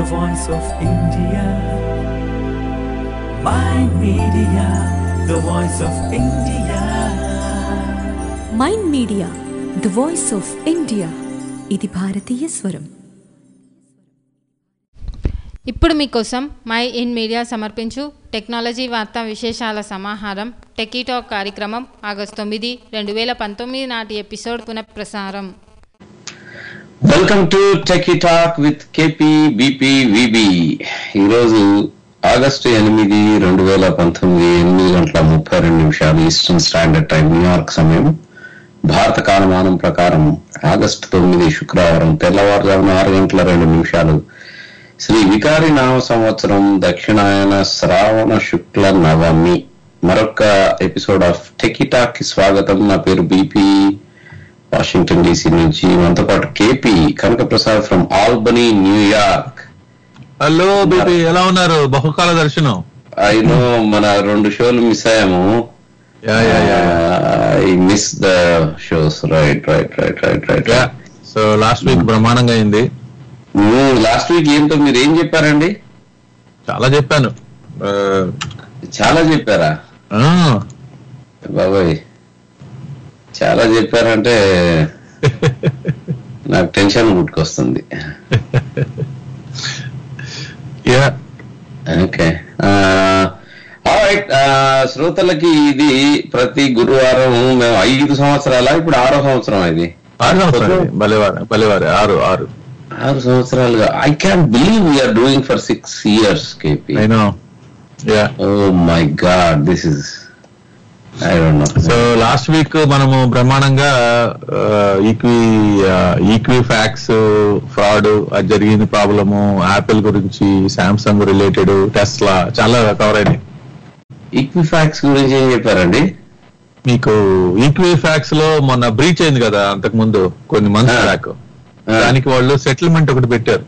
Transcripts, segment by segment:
the voice of India. My media, the voice of India. Mind media the voice of India ఇది భారతీయ స్వరం ఇప్పుడు మీకోసం my in media సమర్పించు technology వార్తా విశేషాల సమాహారం టెకీటాక్ కార్యక్రమం ఆగస్టు తొమ్మిది రెండు వేల పంతొమ్మిది నాటి ఎపిసోడ్ పునఃప్రసారం welcome to techie talk with KP BP VB ఈరోజు ఆగస్టు ఎనిమిది రెండు వేల పంతొమ్మిది ఎనిమిది గంటల ముప్పై రెండు నిమిషాలు ఈస్టర్న్ స్టాండర్డ్ టైం న్యూయార్క్ సమయం భారత కాలమానం ప్రకారం ఆగస్టు తొమ్మిది శుక్రవారం తెల్లవారుజామున ఆరు గంటల రెండు నిమిషాలు శ్రీ వికారి నామ సంవత్సరం దక్షిణాయన శ్రావణ శుక్ల నవమి మరొక ఎపిసోడ్ ఆఫ్ టెకిటాక్ కి స్వాగతం నా పేరు బీపీ వాషింగ్టన్ డీసీ నుంచి మనతో పాటు KP Kanaka Prasad from Albany న్యూయార్క్ హలో బేబీ ఎలా ఉన్నారు బహుకాల దర్శనం ఐ నో మన రెండు షోలు మిస్ అయ్యాము yeah yeah yeah I miss the shows right right right right right yeah so last week బ్రహ్మాండంగా అయింది లాస్ట్ వీక్ ఏంటో మీరు ఏం చెప్పారండి చాలా చెప్పాను ఆ, చాలా చెప్పారా ఆ, బాబాయ్ చాలా చెప్పారంటే నాకు టెన్షన్ పుట్టుకొస్తుంది యా ఓకే రైట్ శ్రోతలకి ఇది ప్రతి గురువారం మేము ఐదు సంవత్సరాల ఇప్పుడు ఆరో సంవత్సరం ఇది ఆరు సంవత్సరాలు భలేవారు భలేవారు ఆరు ఆరు ఆరు సంవత్సరాలుగా I can believe we're doing for six years KP నేను yeah oh my god this is I don't so no last week మనము బ్రహ్మాండంగా ఈక్వి ఈక్వి ఫ్యాక్స్ ఫ్రాడ్ అది జరిగింది ప్రాబ్లము యాపిల్ గురించి సామ్సంగ్ రిలేటెడ్ టెస్లా చాలా కవర్ అయినాయి Equifax గురించి ఏం చెప్పారండి మీకు ఈక్వి ఫ్యాక్స్ లో మొన్న బ్రీచ్ అయింది కదా అంతకు ముందు కొన్ని మంత్స్ ఆ. బ్యాక్ దానికి వాళ్ళు సెటిల్మెంట్ ఒకటి పెట్టారు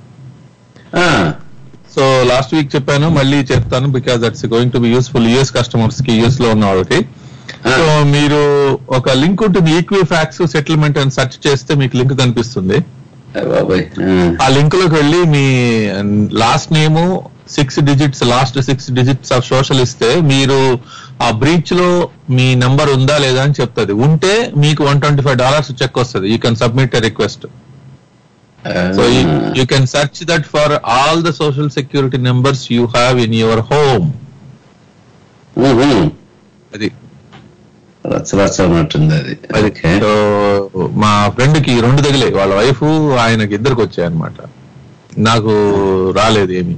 సో లాస్ట్ వీక్ చెప్పాను మళ్ళీ చెప్తాను because that's going to be useful US customers కి యూఎస్ లో ఉన్న వాళ్ళకి సో మీరు ఒక లింక్ ఉంటుంది ఈక్వి ఫ్యాక్స్ సెటిల్మెంట్ అని సెర్చ్ చేస్తే మీకు లింక్ కనిపిస్తుంది బాబాయ్ ఆ లింక్ లోకి వెళ్ళి మీ last name six digits last six digits of social ఇస్తే మీరు ఆ బ్రీచ్ లో మీ నంబర్ ఉందా లేదా అని చెప్తుంది ఉంటే మీకు one twenty five dollars cheque వస్తుంది you can submit a request so you can search that for all the social security numbers you have in your home అది రచ్చ రచ్చ ఉన్నట్టుంది అది అది ఓకే సో మా ఫ్రెండ్ కి రెండు తగిలే వాళ్ళ వైఫ్ ఆయనకి ఇద్దరికి వచ్చాయి అనమాట నాకు రాలేదు ఏమి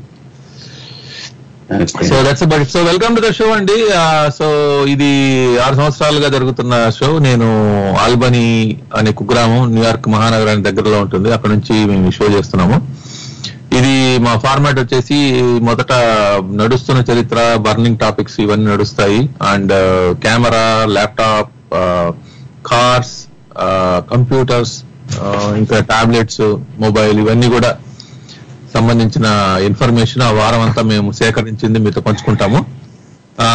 so that's but so welcome to the show అండి సో ఇది ఆరు సంవత్సరాలుగా జరుగుతున్న షో నేను ఆల్బనీ అనే కుగ్రామం న్యూయార్క్ మహానగరానికి దగ్గరలో ఉంటుంది అక్కడ నుంచి మేము షో చేస్తున్నాము ఇది మా ఫార్మాట్ వచ్చేసి మొదట నడుస్తున్న చరిత్ర బర్నింగ్ టాపిక్స్ ఇవన్నీ నడుస్తాయి and camera laptop cars computers ఇంకా టాబ్లెట్స్ మొబైల్ ఇవన్నీ కూడా సంబంధించిన ఇన్ఫర్మేషన్ ఆ వారం అంతా మేము సేకరించింది మీతో పంచుకుంటాము ఆ,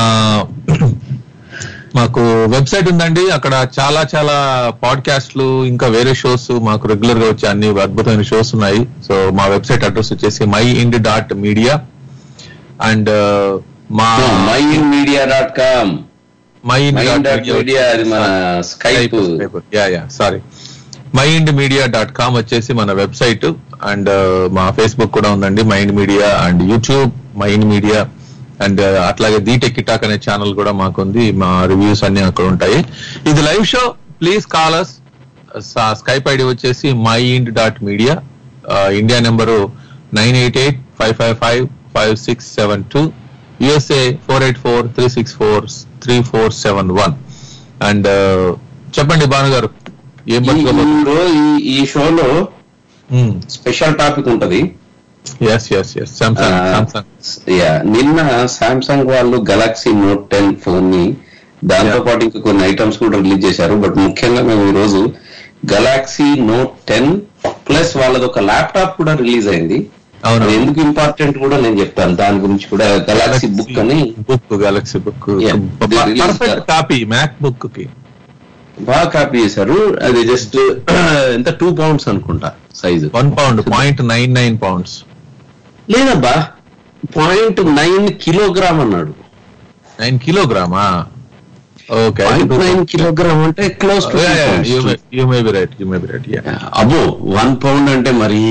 మాకు వెబ్సైట్ ఉందండి అక్కడ చాలా చాలా పాడ్కాస్ట్లు ఇంకా వేరే షోస్ మాకు రెగ్యులర్ గా వచ్చే అన్ని అద్భుతమైన షోస్ ఉన్నాయి సో మా వెబ్సైట్ అడ్రస్ వచ్చేసి my ind dot media and మా my media dot com my my dot media అది మన Skype yeah yeah sorry mind media dot com వచ్చేసి మన వెబ్సైట్ అండ్ మా ఫేస్బుక్ కూడా ఉందండి mind media and YouTube mind media and అట్లాగే the techie talk అనే ఛానల్ కూడా మాకుంది మా రివ్యూస్ అన్ని అక్కడ ఉంటాయి ఇది live show please call us Skype ID వచ్చేసి my ind dot media India number nine eight eight five five five five six seven two USA four eight four three six four three four seven one and చెప్పండి భాను గారు ఏం ఈ- పట్టుకోబోతున్నారు ఈ ఈ- ఈ షోలో special topic ఉంటది S S S Samsung Samsung yeah నిన్న సామ్సంగ్ వాళ్ళు గెలాక్సీ నోట్ టెన్ ఫోన్ ని దాంతో Yeah. పాటు ఇంకా కొన్ని ఐటమ్స్ కూడా రిలీజ్ చేశారు బట్ ముఖ్యంగా మేము ఈ రోజు గెలాక్సీ నోట్ టెన్ ప్లస్ వాళ్ళది ఒక ల్యాప్టాప్ కూడా రిలీజ్ అయింది అవును అది ఎందుకు ఇంపార్టెంట్ కూడా నేను చెప్తాను దాని గురించి కూడా గెలాక్సీ బుక్ అని book Galaxy book Yeah. They released perfect that. Copy MacBook కి బాగా కాపీ చేశారు అది జస్ట్ ఎంత టూ పౌండ్స్ అనుకుంటా size one pound point nine nine pounds లేదబ్బా పాయింట్ నైన్ కిలోగ్రామ్ అన్నాడు నైన్ కిలోగ్రామా ఓకే పాయింట్ నైన్ కిలోగ్రామ్ అంటే close to you may be right you may be right అబ్బో వన్ పౌండ్ అంటే మరి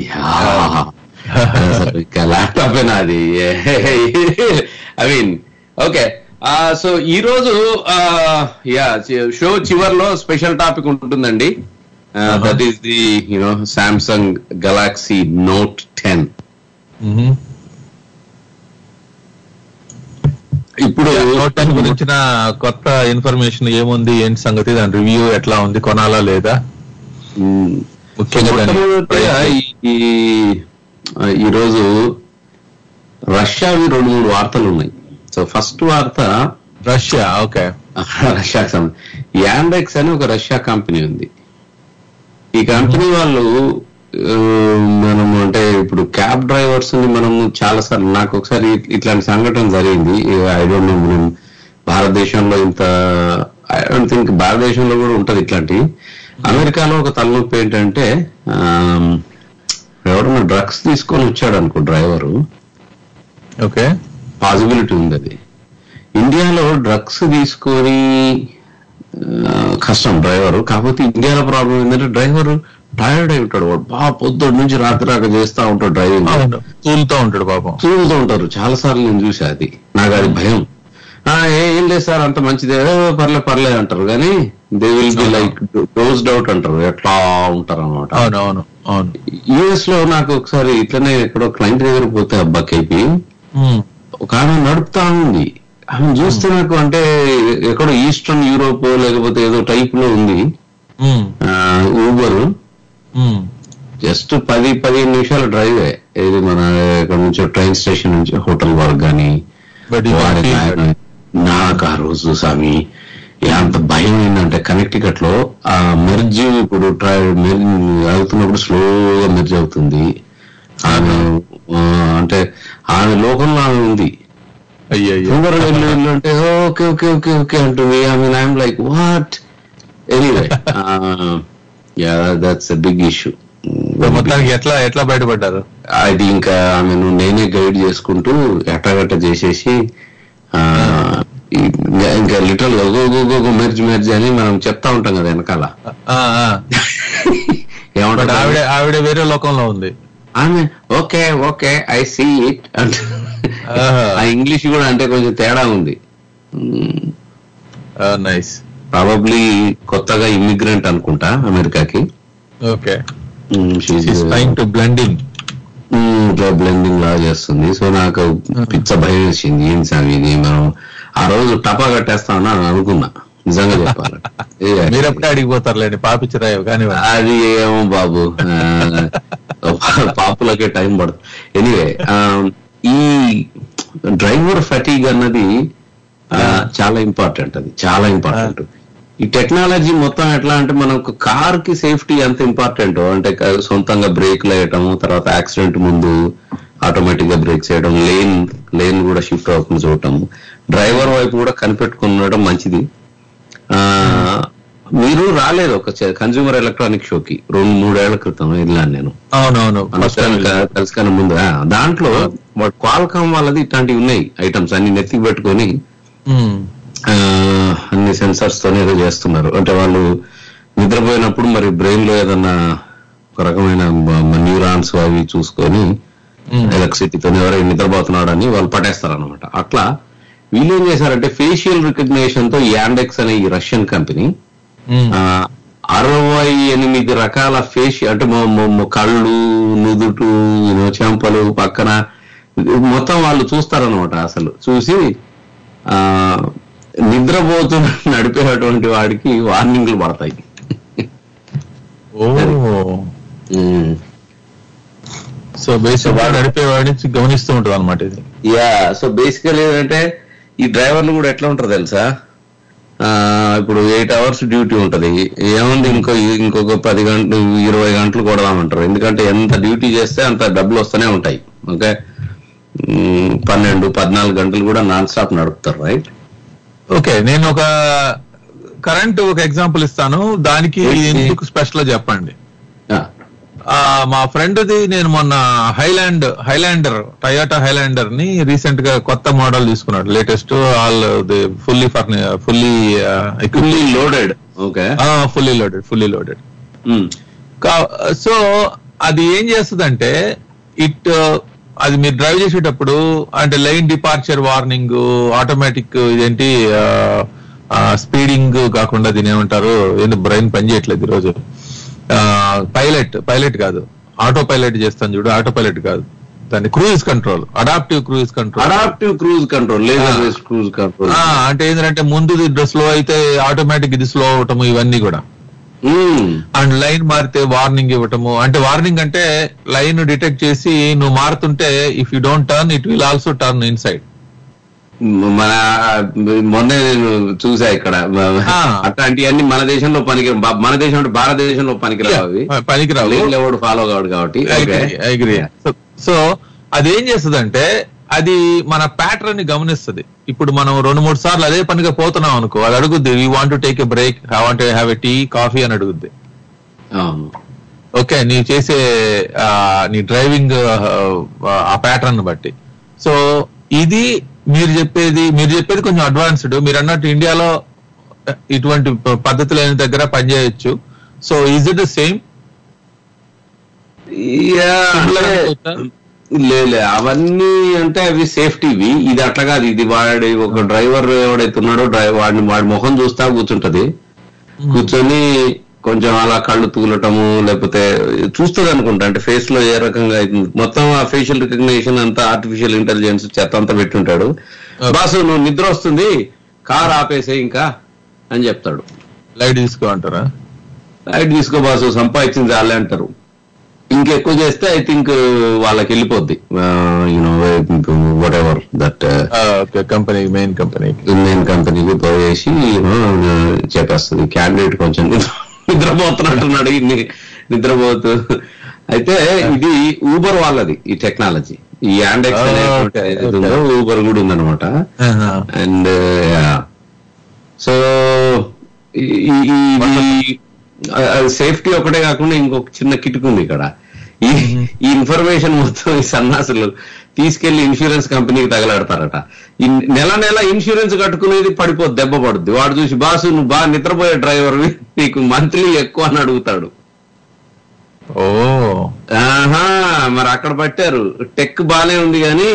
ల్యాప్టాప్ అది ఐ మీన్ ఓకే సో ఈ రోజు యా షో చివర్లో స్పెషల్ టాపిక్ ఉంటుందండి that is the you know Samsung Galaxy note ten ఇప్పుడు నోట్ టెన్ గురించిన కొత్త ఇన్ఫర్మేషన్ ఏముంది ఏంటి సంగతి దాని రివ్యూ ఎట్లా ఉంది కొనాలా లేదా మ్మ్. ముఖ్యంగా దాని మొట్టమొదటిగా ఈ- ఈ ఈ రోజు రష్యావి రెండు మూడు వార్తలు ఉన్నాయి సో ఫస్ట్ వార్త రష్యా ఓకే రష్యాకి సంబంధించి యాండెక్స్ అని ఒక రష్యా కంపెనీ ఉంది ఈ కంపెనీ వాళ్ళు ఆ, మనము అంటే ఇప్పుడు క్యాబ్ డ్రైవర్స్ ని మనము చాలా సార్లు నాకు ఒకసారి ఇట్లాంటి సంఘటన జరిగింది ఐ డోంట్ నో మనం భారతదేశంలో ఇంత ఐ డోంట్ థింక్ భారతదేశంలో కూడా ఉంటది ఇట్లాంటి అమెరికాలో ఒక తలనొప్పి ఏంటంటే ఆ, ఎవడన్నా డ్రగ్స్ తీసుకొని వచ్చాడు అనుకో డ్రైవరు ఓకే పాసిబిలిటీ ఉంది అది ఇండియాలో డ్రగ్స్ తీసుకొని ఆ, కష్టం డ్రైవర్ కాకపోతే ఇండియాలో ప్రాబ్లం ఏంటంటే డ్రైవర్ టైర్డ్ అయి ఉంటాడు వాడు బాగా పొద్దున్న నుంచి రాత్రి రాక చేస్తా ఉంటాడు డ్రైవింగ్ అవును తూలుతూ ఉంటాడు పాపం చూస్తూ ఉంటారు చాలా సార్లు నేను చూసా అది నాకు అది భయం ఆ, ఏ- ఏం లేదు సార్ అంత మంచిదే "ఏ, పర్లే పర్లే అంటారు కానీ they will be like dosed out అంటారు ఎట్లా ఉంటారు అనమాట అవును అవును అవును యుఎస్ లో నాకు ఒకసారి ఇట్లనే ఎక్కడో క్లయింట్ దగ్గర పోతే అబ్బా కేపీ ఉమ్, ఒక ఆమె నడుపుతా ఉంది ఆమె చూస్తే నాకు అంటే ఎక్కడో ఈస్టర్న్ యూరోప్ లేకపోతే ఏదో టైప్ లో ఉంది ఉమ్, ఊబర్ ఉమ్. జస్ట్ పది పదిహేను నిమిషాల డ్రైవే ఇది మన ఇక్కడ నుంచి ట్రైన్ స్టేషన్ నుంచి హోటల్ వరకు కానీ But you don't feel that. నాకు ఆ రోజు స్వామి ఎంత భయం ఏంటంటే కనెక్టికట్ లో ఆ మెర్జ్ ఇప్పుడు ట్రై అవుతున్నప్పుడు స్లోగా మెర్జ్ అవుతుంది ఆమె ఆ, అంటే ఆమె లోకంలో ఆమె ఉంది అయ్యయ్యో తొందరగా వెళ్ళు వెళ్ళు అంటే ఓకే ఓకే ఓకే ఓకే అంటుంది I mean I'm like what anyway yeah that's a big issue ఇప్పుడు మొత్తానికి ఎట్లా ఎట్లా బయటపడ్డారు అది ఇంకా ఆమెను నేనే గైడ్ చేసుకుంటూ ఎట్టగట్ట చేసేసి ఆ, ఇంకా- ఇంకా లిటరల్ గో మెర్జ్ మెర్జ్ అని మనం చెప్తా ఉంటాం కదా వెనకాల ఆ, ఆ. బట్ ఏమంటారు ఆవిడ ఆవిడ వేరే లోకంలో ఉంది ఆమె okay okay I see it అంటే ఆహా. ఆ ఇంగ్లీష్ కూడా అంటే కొంచెం తేడా ఉంది నైస్ ప్రాబబ్లీ కొత్తగా ఇమ్మిగ్రెంట్ అనుకుంటా అమెరికాకి okay trying to blending blending లాగా చేస్తుంది సో నాకు పిచ్చ భయం వేసింది ఏం సామి ఇది మనం ఆ రోజు టపా కట్టేస్తామని అని అనుకున్నా నిజంగా చెప్పాలి ఏ, మీరు ఎప్పుడే అడిగిపోతారులేండి పాపించరాయో కానీ అది ఏమో బాబు ఆ, పాపులకే టైం పడుతుంది ఎనీవే ఈ డ్రైవర్ ఫటీగ్ అన్నది ఆ, చాలా ఇంపార్టెంట్ అది చాలా ఇంపార్టెంట్ ఈ టెక్నాలజీ మొత్తం ఎట్లా అంటే మనకు కార్ కి సేఫ్టీ ఎంత ఇంపార్టెంట్ అంటే క- సొంతంగా బ్రేక్లు వేయటం తర్వాత యాక్సిడెంట్ ముందు ఆటోమేటిక్ గా బ్రేక్స్ వేయడం లేన్ లేన్ కూడా షిఫ్ట్ అవ్వకుండా చూడటం డ్రైవర్ వైపు కూడా కనిపెట్టుకుని ఉండడం మంచిది ఆ మీరు రాలేదు ఒక కన్స్యూమర్ ఎలక్ట్రానిక్ షోకి రెండు మూడేళ్ల క్రితం వెళ్ళాను నేను అవునవును ఫస్ట్ అందరం క- కలుసుకునే ముందు ఆ, దాంట్లో వాడు క్వాల్కామ్ వాళ్ళది ఇట్లాంటివి ఉన్నాయి ఐటమ్స్ అన్ని నెత్తికి పెట్టుకొని ఆ, అన్ని సెన్సార్స్ తోనే ఏదో చేస్తున్నారు అంటే వాళ్ళు నిద్రపోయినప్పుడు మరి బ్రెయిన్ లో ఏదన్నా ఒక రకమైన న్యూరాన్స్ అవి చూసుకొని ఎలక్ట్రిసిటీతో ఎవరైనా నిద్రపోతున్నాడని వాళ్ళు పట్టేస్తారు అనమాట అట్లా వీళ్ళు ఏం చేశారంటే ఫేషియల్ రికగ్నేషన్ తో యాండెక్స్ అనే ఈ రష్యన్ కంపెనీ ఆ, అరవై ఎనిమిది రకాల ఫేస్ అంటే మొ- మొ- మొ- కళ్ళు నుదుటు you know, చెంపలు పక్కన మొత్తం వాళ్ళు చూస్తారనమాట అసలు చూసి ఆ నిద్రపోతున్న నడిపేటువంటి వాడికి వార్నింగ్లు పడతాయి ఓ ఉమ్. సో బేసిక్ గా నడిపేవాడి నుంచి గమనిస్తూ ఉంటుంది అనమాట ఇది యా సో బేసికల్ ఏంటంటే ఈ డ్రైవర్లు కూడా ఎట్లా ఉంటారు తెలుసా ఆ, ఇప్పుడు ఎయిట్ అవర్స్ డ్యూటీ ఉంటది ఏముంది ఇంకో ఇంకొక పది గంటలు ఇరవై గంటలు కొడదామంటారు ఎందుకంటే ఎంత డ్యూటీ చేస్తే అంత డబ్బులు వస్తూనే ఉంటాయి ఓకే ఉమ్, పన్నెండు పద్నాలుగు గంటలు కూడా నాన్ స్టాప్ నడుపుతారు రైట్ ఓకే నేను ఒక కరెంట్ ఒక ఎగ్జాంపుల్ ఇస్తాను దానికి ఏంటి? ఎందుకు స్పెషల్ చెప్పండి ఆ, మా ఫ్రెండ్ది నేను మొన్న హైలాండ్ హైలాండర్ టయోటా హైలాండర్ ని రీసెంట్ గా కొత్త మోడల్ తీసుకున్నాడు లేటెస్ట్ ఆల్ ది ఫుల్లీ ఫర్ని fully fully loaded okay fully loaded fully loaded so అది ఏం చేస్తుందంటే ఇట్ అది మీరు డ్రైవ్ చేసేటప్పుడు అంటే లైన్ డిపార్చర్ వార్నింగ్ ఆటోమేటిక్ ఇదేంటి స్పీడింగ్ కాకుండా దీని ఏమంటారు ఏంటి బ్రెయిన్ పనిచేయట్లేదు ఈరోజు పైలట్ పైలట్ కాదు ఆటో పైలట్ చేస్తాను చూడు ఆటో పైలట్ కాదు దాన్ని cruise control adaptive cruise control adaptive cruise control laser based cruise control అంటే ఏంటంటే ముందు స్లో అయితే ఆటోమేటిక్ ఇది స్లో అవటము ఇవన్నీ కూడా అండ్ లైన్ మారితే వార్నింగ్ ఇవ్వటము అంటే వార్నింగ్ అంటే లైన్ డిటెక్ట్ చేసి నువ్వు మారుతుంటే if you don't turn it will also turn inside మన మొన్నే నేను చూసా ఇక్కడ ఆ. అట్లాంటివన్నీ మన దేశంలో పనికి మన దేశం అంటే భారతదేశంలో పనికిరావు అవి పనికిరావు లేని ఎవడు ఫాలో కావడు కాబట్టి ఓకే అగ్రి సో అదేం చేస్తుందంటే అది మన ప్యాటర్న్ ని గమనిస్తుంది ఇప్పుడు మనం రెండు మూడు సార్లు అదే పనిగా పోతున్నాం అనుకో అది అడుగుద్ది you want take a break I want have a tea coffee అని అడుగుద్ది అవును ఓకే నీ చేసే ఆ, నీ డ్రైవింగ్ ఆ ప్యాటర్న్ బట్టి సో ఇది మీరు చెప్పేది మీరు చెప్పేది కొంచెం అడ్వాన్స్డ్ మీరు అన్నట్టు ఇండియాలో ఇటువంటి ప- పద్ధతులు అయిన దగ్గర పనిచేయొచ్చు so is it the same yeah, Similar అంటే- అనుకోవచ్చా? లే లే, అవన్నీ అంటే అవి సేఫ్టీవి ఇది అట్లా కాదు ఇది వాడి ఒక డ్రైవర్ ఎవడైతే ఉన్నాడో డ్రైవర్ వాడిని వాడి ముఖం చూస్తా కూర్చుంటది కూర్చొని కొంచెం అలా కళ్ళు తూలటము లేకపోతే చూస్తుంది అనుకుంటా అంటే ఫేస్ లో ఏ రకంగా అవుతుంది మొత్తం ఆ ఫేషియల్ రికగ్నిషన్ అంతా ఆర్టిఫిషియల్ ఇంటెలిజెన్స్ చెత్త అంతా పెట్టుంటాడు Okay. బాసు నువ్వు నిద్ర వస్తుంది కార్ ఆపేసే ఇంకా అని చెప్తాడు లైట్ తీసుకో అంటారా లైట్ తీసుకో బాసు సంపాదించింది చాలే అంటారు ఇంకెక్కువ చేస్తే ఐ థింక్ వాళ్ళకి వెళ్ళిపోద్ది you know whatever that okay company main కంపెనీకి ఇండియన్ కంపెనీకి పోయేసి you know, చెప్పేస్తుంది క్యాండిడేట్ కొంచెం నిద్ర- నిద్రపోతున్నట్టున్నాడు ఇన్ని నిద్రపోతూ అయితే ఇది ఊబర్ వాళ్ళది ఈ టెక్నాలజీ ఈ యాండెక్స్ Oh, అనేటువంటి okay, ఏదైతే ఉందో ఊబర్ కూడా ఉందన్నమాట అండ్ సో సేఫ్టీ ఒకటే కాకుండా ఇంకొక చిన్న కిటుకు ఉంది ఇక్కడ ఈ ఈ ఇన్ఫర్మేషన్ మొత్తం ఈ సన్నాసులు తీసుకెళ్లి ఇన్సూరెన్స్ కంపెనీకి తగలాడతారట ఈ నెల నెల ఇన్సూరెన్స్ కట్టుకునేది పడిపోద్ది దెబ్బ పడుద్ది వాడు చూసి బాసు నువ్వు బాగా నిద్రపోయే డ్రైవర్ నీకు మంత్లీ ఎక్కువ అని అడుగుతాడు ఓ ఆహా మరి అక్కడ పట్టారు టెక్ బానే ఉంది కానీ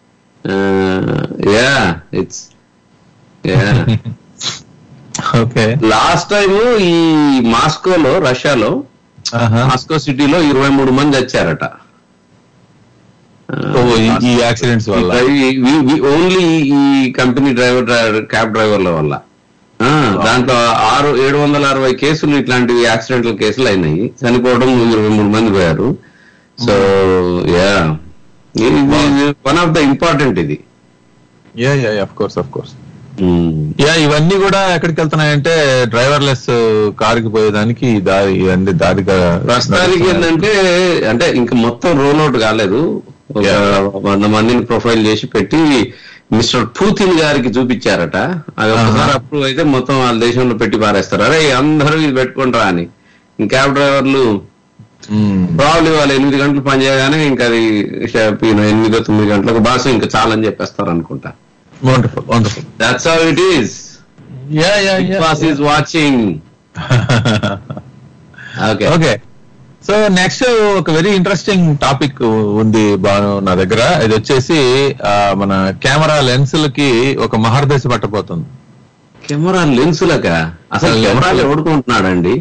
yeah it's yeah okay last time ఈ మాస్కోలో రష్యాలో మాస్కో సిటీలో ఇరవై మూడు మంది వచ్చారట ఈ యాక్సిడెంట్స్ వల్ల ఓన్లీ ఈ కంపెనీ డ్రైవర్ క్యాబ్ డ్రైవర్ల వల్ల ఆ, దాంట్లో ఆరు ఏడు వందల అరవై కేసులు ఇట్లాంటివి యాక్సిడెంటల్ కేసులు అయినాయి చనిపోవడం ఇరవై మూడు మంది పోయారు so yeah one of the important ఇది yeah yeah of course of course yeah ఇవన్నీ కూడా ఎక్కడికి వెళ్తున్నాయంటే డ్రైవర్లెస్ కారుకి పోయేదానికి ఈ దారి ఇవన్నీ దారిగా ప్రస్తుతానికి ఏంటంటే అంటే ఇంకా మొత్తం రోల్ అవుట్ కాలేదు ఒక Yeah. వంద మందిని ప్రొఫైల్ చేసి పెట్టి మిస్టర్ పూతిన్ గారికి చూపించారట అది ఒకసారి అప్రూవ్ అయితే మొత్తం వాళ్ళ దేశంలో పెట్టి పారేస్తారు అరే అందరూ ఇది పెట్టుకుంటారా అని క్యాబ్ డ్రైవర్లు మ్మ్. ప్రాబ్లీ వాళ్ళు ఎనిమిది గంటలు పని చేయగానే ఇంకా అది ష- you know, ఎనిమిదో తొమ్మిది గంటలకు బాస్ ఇంకా చాలని చెప్పేస్తారు అనుకుంటా wonderful wonderful that's how it is yeah yeah boss is watching okay okay so next ఒక వెరీ ఇంట్రెస్టింగ్ టాపిక్ ఉంది బాను నా దగ్గర ఇది వచ్చేసి ఆ, మన కెమెరా లెన్సులకి ఒక మహర్దశ పట్టబోతుంది కెమెరా లెన్సులక అసలు Lens. కెమెరాలు ఎవడుకుంటున్నాడండి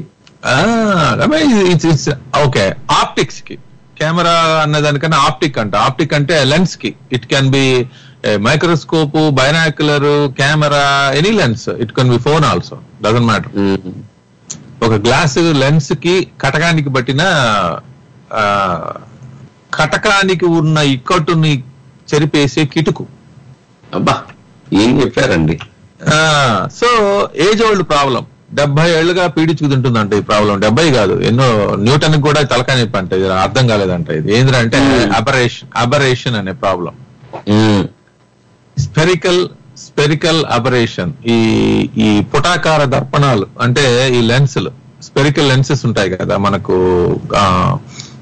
ఓకే ఆప్టిక్స్ కి కెమెరా అనే దానికన్నా ఆప్టిక్ అంట ఆప్టిక్ అంటే లెన్స్ కి it can be microscope binocular camera any lens it can be phone also doesn't matter ఒక గ్లాస్ లెన్స్ కి కటకానికి పట్టిన ఆ, కటకానికి ఉన్న ఇక్కట్టుని చెరిపేసే కిటుకు అబ్బా ఏం చెప్పారండి సో ఏజ్ ఓల్డ్ ప్రాబ్లం డెబ్బై ఏళ్ళుగా పీడించుకు తింటుందంట ఈ ప్రాబ్లం డెబ్బై కాదు ఎన్నో న్యూటన్ కూడా తలకా నొప్పి అంట ఇది అర్థం కాలేదంట ఇది ఏంటంటే Hmm. అబరేషన్ అబరేషన్ అనే problem um, spherical spherical aberration ఈ ఈ పుటాకార దర్పణాలు అంటే ఈ లెన్సులు స్పెరికల్ లెన్సెస్ ఉంటాయి కదా మనకు ఆ,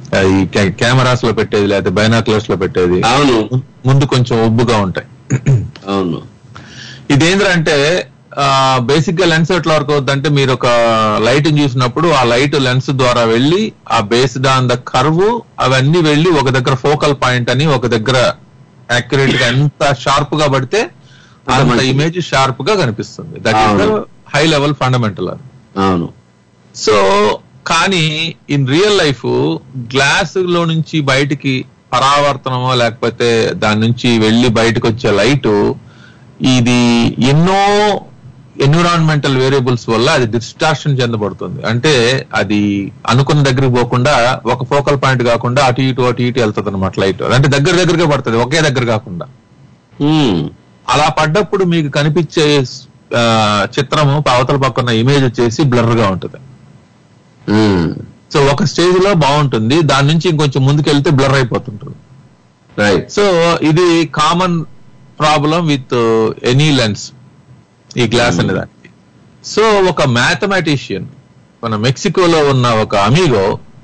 ఈ కెమెరాస్ లో పెట్టేది లేకపోతే బైనాక్లర్స్ లో పెట్టేది అవును ముందు కొంచెం ఉబ్బుగా ఉంటాయి అవును ఇదేంటంటే బేసిక్ గా లెన్స్ ఎట్లా వర్క్ అవుతుందంటే మీరు ఒక లైట్ చూసినప్పుడు ఆ లైట్ లెన్స్ ద్వారా వెళ్ళి ఆ బేస్డ్ ఆన్ ద కర్వ్ అవన్నీ వెళ్ళి ఒక దగ్గర ఫోకల్ పాయింట్ అని ఒక దగ్గర యాక్యురేట్ గా ఎంత షార్ప్ గా పడితే అంత మంచిది. ఇమేజ్ షార్ప్ గా కనిపిస్తుంది దట్ ఈస్ ద అవును. హై లెవెల్ ఫండమెంటల్ అది అవును సో కానీ ఇన్ రియల్ లైఫ్ గ్లాస్ లో నుంచి బయటికి పరావర్తనమో లేకపోతే దాని నుంచి వెళ్ళి బయటకు వచ్చే లైట్ ఇది ఎన్నో ఎన్విరాన్మెంటల్ వేరియబుల్స్ వల్ల అది డిస్టార్షన్ చెందబడుతుంది అంటే అది అనుకున్న దగ్గరికి పోకుండా ఒక ఫోకల్ పాయింట్ కాకుండా అటు ఇటు అటు ఇటు వెళ్తుంది అనమాట లైట్ అంటే దగ్గర దగ్గరగా పడుతుంది ఒకే దగ్గర కాకుండా ఉమ్, అలా పడ్డప్పుడు మీకు కనిపించే ఆ, చిత్రము అవతల పక్కన ఇమేజ్ వచ్చేసి బ్లర్ గా ఉంటుంది ఉమ్, సో ఒక స్టేజ్ లో బాగుంటుంది దాని నుంచి ఇంకొంచెం ముందుకెళ్తే బ్లర్ అయిపోతుంటుంది రైట్ సో ఇది common problem with any lens ఈ గ్లాస్ అనే దానికి సో ఒక మ్యాథమెటిషియన్ మన మెక్సికోలో ఉన్న ఒక అమీగో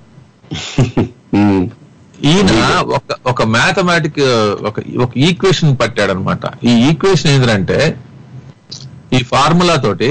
ఉమ్, ఈయన ఒక ఒక మ్యాథమెటిక్ ఒక ఒక ఈక్వేషన్ పట్టాడనమాట ఈ ఈక్వేషన్ ఏంటంటే ఈ ఫార్ములా తోటి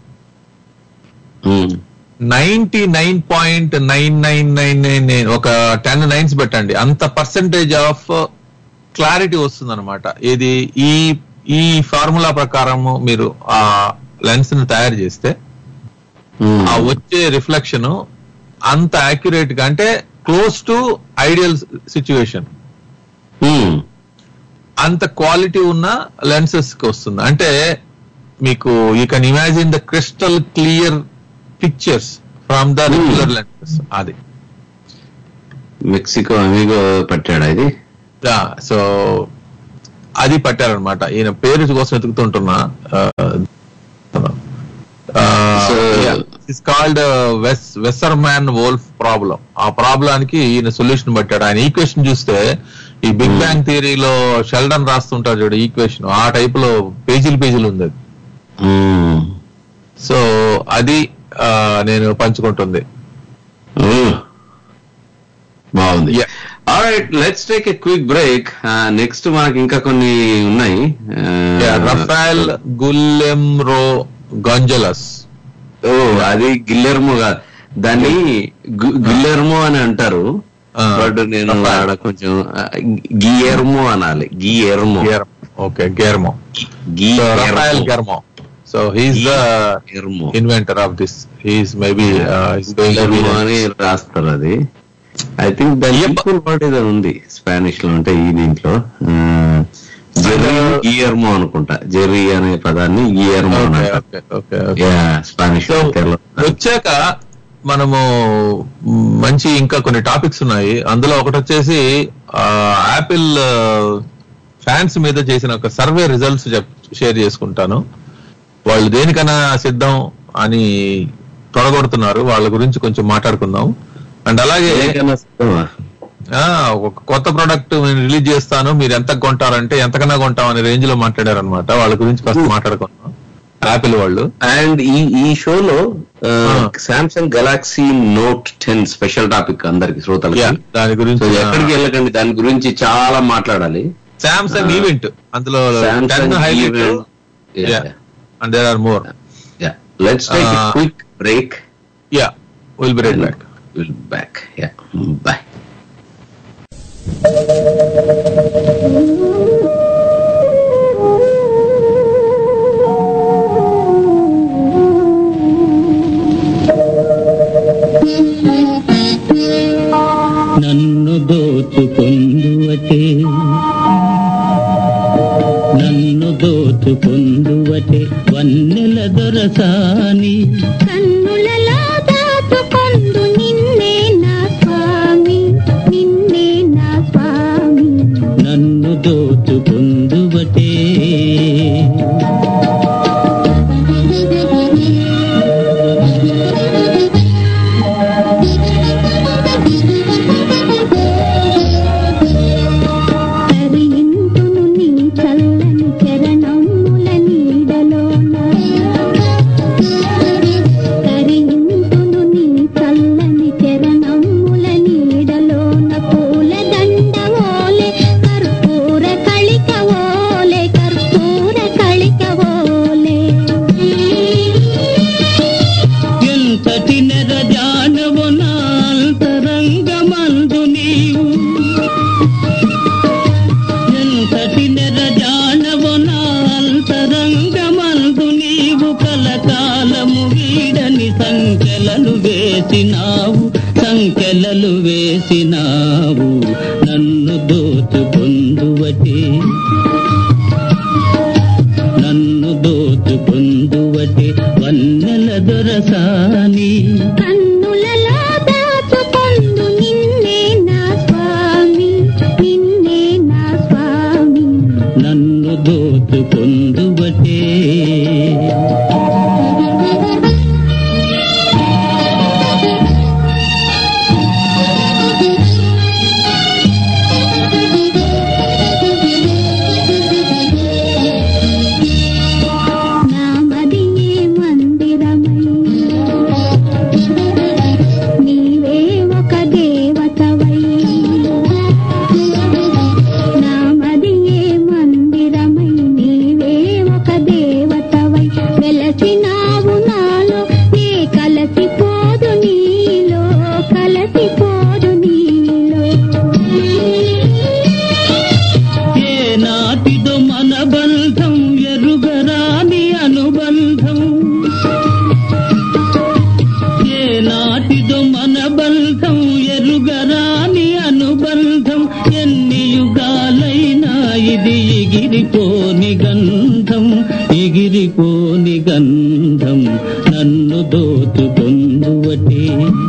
um, ninety nine point nine nine nine nine nine ఒక టెన్ నైన్స్ పెట్టండి అంత పర్సంటేజ్ ఆఫ్ క్లారిటీ వస్తుంది అనమాట ఇది ఈ ఈ ఫార్ములా ప్రకారము మీరు ఆ లెన్స్ ని తయారు చేస్తే ఉమ్, ఆ వచ్చే రిఫ్లెక్షన్ అంత యాక్యురేట్ గా అంటే close to ideal situation um, అంత క్వాలిటీ ఉన్న లెన్సెస్ కి వస్తుంది అంటే మీకు you can imagine the crystal clear pictures from the regular lenses అది మెక్సికో అమీగో పట్టాడా ఇది సో అది పట్టారనమాట ఈయన పేరు కోసం వెతుకుతుంటున్నా So- ఇట్స్ కాల్డ్ వెస్ వెసర్ మ్యాన్ వోల్ఫ్ ప్రాబ్లం ఆ ప్రాబ్లానికి ఈయన సొల్యూషన్ పట్టాడు ఆయన ఈక్వేషన్ చూస్తే ఈ బిగ్ బ్యాంగ్ థియరీలో షెల్డన్ రాస్తుంటాడు చూడు ఈక్వేషన్ ఆ టైప్ లో పేజీలు పేజీలు ఉంది అది ఉమ్, సో అది ఆ, నేను పంచుకుంటుంది ఉమ్. బాగుంది Yeah. Right let's take a quick break next మనకి ఇంకా కొన్ని ఉన్నాయి రఫాల్ గుల్లెమ్రో గంజలస్ ఓ అది గిల్లెర్మో కాదు దాన్ని గు- గిల్లెర్మో అని అంటారు ఆ, బట్ నేను రఫాల్. ఆడ కొంచెం ఆ, గియర్మో అనాలి Guillermo okay Guillermo Rafael Guillermo so he's the Guillermo inventor of this he's maybe Guillermo అని రాస్తారు అది ఐ థింక్ దాని Yep. ఈక్వల్ వర్డ్ ఏదో ఉంది స్పానిష్ లో అంటే ఈ దీంట్లో జెర్రీ గియర్మో అనుకుంటా జెర్రీ అనే పదాన్ని గియర్మో అని అంటారు okay okay okay yeah Spanish so లో తెలుగు. వచ్చాక మనము మ్, మంచి ఇంకా కొన్ని టాపిక్స్ ఉన్నాయి అందులో ఒకటి వచ్చేసి యాపిల్ ఫ్యాన్స్ మీద చేసిన ఒక సర్వే రిజల్ట్స్ షేర్ చేసుకుంటాను వాళ్ళు దేనికైనా సిద్ధం అని తొడగొడుతున్నారు వాళ్ళ గురించి కొంచెం మాట్లాడుకుందాం అండ్ అలాగే దేనికన్నా సిద్ధమా? ఆ, ఒక కొత్త ప్రోడక్ట్ నేను రిలీజ్ చేస్తాను మీరు ఎంత కొంటారంటే ఎంతకన్నా కొంటాం అనే రేంజ్ లో మాట్లాడారు అనమాట వాళ్ళ గురించి ఫస్ట్ మాట్లాడుకుందాం యాపిల్ వాళ్ళు అండ్ ఈ ఈ షోలో Samsung Galaxy note ten special topic అందరికి శ్రోతలకి Yeah, దాని సో గురించి ఎక్కడికి వెళ్ళకండి దాని గురించి చాలా మాట్లాడాలి సామ్సంగ్ ఈవెంట్ అందులో ten Samsung highlight and there are more let's take Uh, quick break yeah will be right back will back yeah bye నన్ను దోచుకొందువటే నన్ను దోచుకొందువటే వన్నెల దొరసాని కన్నులలో దాచుకొందు నిన్నే నా స్వామి నిన్నే నా స్వామి నన్ను దోచుకొందువటే తరింతును నీ చల్లని చరణముల నీడలోన తరింతును నీ చల్లని చరణముల నీడలోన నన్ను దోచుకొందువటే నామదియే మందిరమై నీవే ఒక దేవతవై నామదియే మందిరమై నీవే ఒక దేవతవై వెలసినావు నాలో నే కలసిపోదు నీలో కలసిపోదు నీలో ఏ నాటిదో మన బంధం ఎరుగరాని అనుబంధం ఏ నాటిదో మన బంధం ఎరుగరాని అనుబంధం ఎన్ని యుగాలైనా ఇది ఎగిరిపోని గంధం ఎగిరిపోని గంధం నన్ను దోచుకొందువటే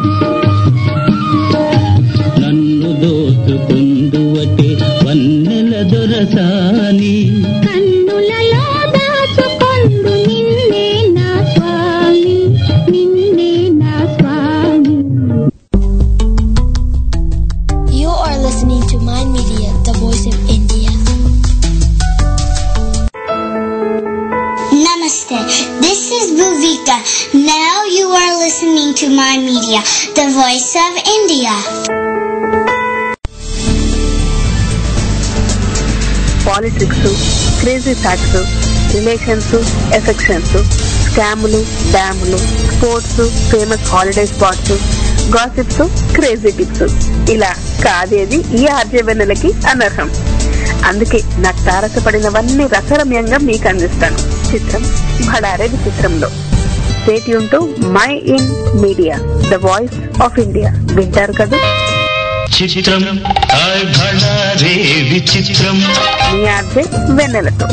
నన్ను దోచుకొందువటే వన్నెల దొరసాని కన్నులలో దాచుకొందు నిన్నే నా స్వామి నిన్నే నా స్వామి You are listening to Mind Media, the voice of India. Namaste. This is Bhuvika. Now you are listening to my media, the voice of India. Politics crazy facts relations affections స్కాములు డ్యాములు sports famous holiday spots gossips crazy tips ఇలా కాదేది ఈ ఆర్జవెన్నెలకి అనర్హం అందుకే నాకు తారసపడినవన్నీ రసరమ్యంగా మీకు అందిస్తాను చిత్రం భడారే విచిత్రంలో state to my in media the voice of India వింటారు కదా చిత్రం హాయ్ భళా రే విచిత్రం మీ ఆర్జే వెన్నెలతో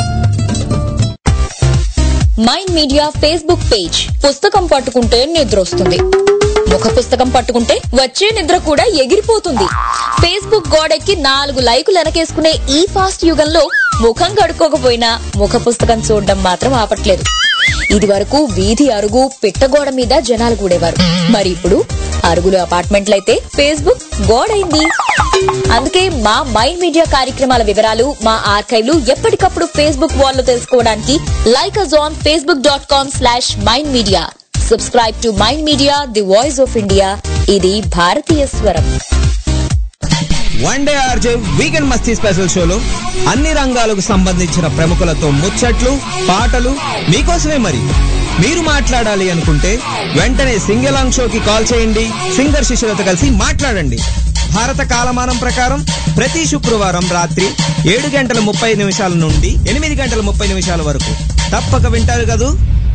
మైండ్ మీడియా ఫేస్బుక్ పేజ్ పుస్తకం పట్టుకుంటే నిద్ర వస్తుంది ముఖ పుస్తకం పట్టుకుంటే వచ్చే నిద్ర కూడా ఎగిరిపోతుంది ఫేస్బుక్ గోడెక్కి నాలుగు లైకులు వెనకేసుకునే ఈ ఫాస్ట్ యుగంలో ముఖం కడుక్కోకపోయినా ముఖ పుస్తకం చూడడం మాత్రం ఆపట్లేదు ఇది వరకు వీధి అరుగు పిట్టగోడ మీద జనాలు కూడేవారు మరి ఇప్పుడు అరుగులు అపార్ట్మెంట్లయితే ఫేస్బుక్ గోడైంది అందుకే మా మైండ్ మీడియా కార్యక్రమాల వివరాలు మా ఆర్కైవ్లు ఎప్పటికప్పుడు ఫేస్బుక్ వాల్ లో తెలుసుకోవడానికి like us on Facebook dot com slash Mind Media subscribe to Mind media the voice of India ఇది భారతీయ స్వరం వన్ డే ఆర్జే వీకెండ్ మస్తీ స్పెషల్ షోలో అన్ని రంగాలకు సంబంధించిన ప్రముఖులతో ముచ్చట్లు పాటలు మీకోసమే మరి మీరు మాట్లాడాలి అనుకుంటే వెంటనే సింగలాంగ్ షోకి కాల్ చేయండి సింగర్ శిష్యులతో కలిసి మాట్లాడండి భారత కాలమానం ప్రకారం ప్రతి శుక్రవారం రాత్రి ఏడు గంటల ముప్పై నిమిషాల నుండి ఎనిమిది గంటల ముప్పై నిమిషాల వరకు తప్పక వింటారు కదూ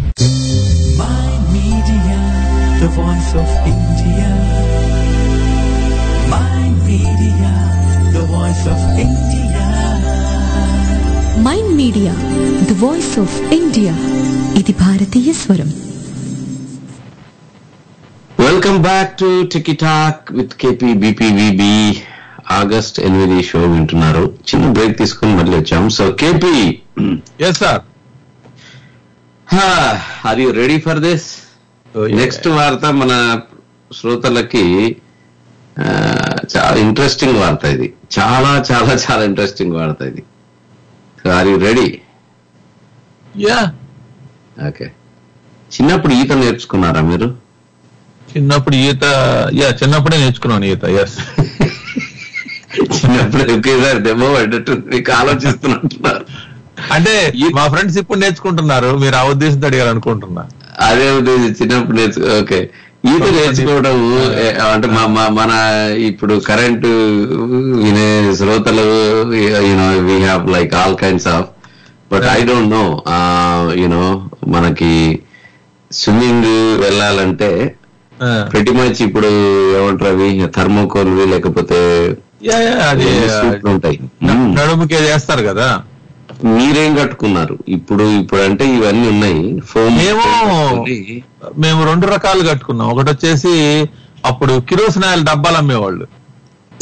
Media, the voice of India. My media, the voice of India. Mind media the voice of India ఇది భారతీయ స్వరం welcome back to Tiki Talk with KP బీపీవీబీ ఆగస్ట్ ఎనిమిది షో వింటున్నారు చిన్న బ్రేక్ తీసుకుని మళ్ళీ వచ్చాం so KP yes sir are you ready for this next వార్త మన శ్రోతలకి ఆ, చాలా ఇంట్రెస్టింగ్ వార్త ఇది చాలా చాలా చాలా ఇంట్రెస్టింగ్ వార్త ఇది are you ready yeah okay చిన్నప్పుడు ఈత నేర్చుకున్నారా మీరు చిన్నప్పుడు ఈత యా చిన్నప్పుడే నేర్చుకున్నాను ఈత ఎస్ చిన్నప్పుడు ఒకేసారి దెబ్బ పడ్డట్టు మీకు ఆలోచిస్తున్నట్టున్నారు అంటే మా ఫ్రెండ్స్ ఇప్పుడు నేర్చుకుంటున్నారు మీరు ఆ ఉద్దేశంతో అడిగారు అనుకుంటున్నా అదే ఉద్దేశం చిన్నప్పుడు నేర్చుకో ఓకే ఈత నేర్చుకోవడం ఏ, అంటే మా మా- మన ఇప్పుడు కరెంట్ వినే శ్రోతలు you know we have like all kinds of but I don't know you know మనకి స్విమ్మింగ్ వెళ్ళాలంటే ప్రతి మచ్ ఇప్పుడు ఏమంటారు అవి థర్మోకోల్వి లేకపోతే యా యా అది సూట్లు ఉంటాయి నడుముకే చేస్తారు కదా మీరేం కట్టుకున్నారు ఇప్పుడు ఇప్పుడు అంటే ఇవన్నీ ఉన్నాయి ఫోన్ మేము మేము రెండు రకాలు కట్టుకున్నాం ఒకటి వచ్చేసి అప్పుడు కిరోసినాయిల్ డబ్బాలు అమ్మేవాళ్ళు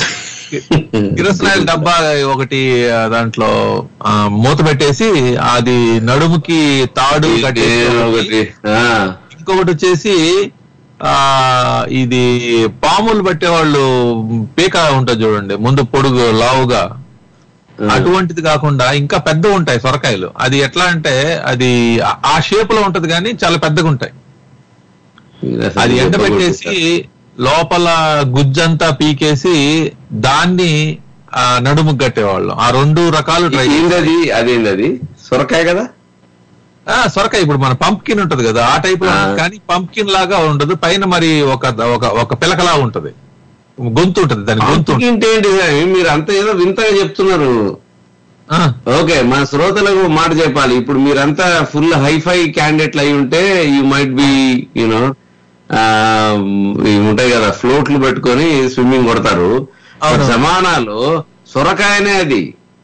కిరసనాయిల డబ్బా ఒకటి ఆ, దాంట్లో ఆ, మూత పెట్టేసి అది నడుముకి తాడు కట్టేసి ఒకటి ఆ, ఇంకొకటి వచ్చేసి ఆ ఇది పాములు పట్టేవాళ్ళు పీక ఉంటుంది చూడండి ముందు పొడుగు లావుగా అటువంటిది కాకుండా ఇంకా పెద్ద ఉంటాయి సొరకాయలు అది ఎట్లా అంటే అది ఆ- ఆ షేప్ లో ఉంటది కానీ చాలా పెద్దగా ఉంటాయి అది ఎండబెట్టేసి లోపల గుజ్జంతా పీకేసి దాన్ని ఆ నడుముకు కట్టేవాళ్ళు ఆ రెండు రకాలు ట్రై ఏందది అదేంది అది సొరకాయ కదా ఆ సొరకాయ ఇప్పుడు మన పంప్కిన్ ఉంటది కదా ఆ టైప్ లో ఉంటది కానీ పంప్కిన్ లాగా ఉండదు పైన మరి ఒక ఒక ఒక పిలకలా ఉంటది గొంతు ఉంటది దాని గొంతు ఉంటది. ఏంటి ఏంటి సార్? మీరు అంత ఏదో వింతగా చెప్తున్నారు ఓకే మన శ్రోతలకు ఒక మాట చెప్పాలి ఇప్పుడు మీరంతా ఫుల్ హైఫై క్యాండిడేట్లు అయి ఉంటే యూ మైట్ బి యూనో ఇవి ఉంటాయి కదా ఫ్లోట్లు పెట్టుకొని స్విమ్మింగ్ కొడతారు అవును. సమానాలు సొరకాయనే అది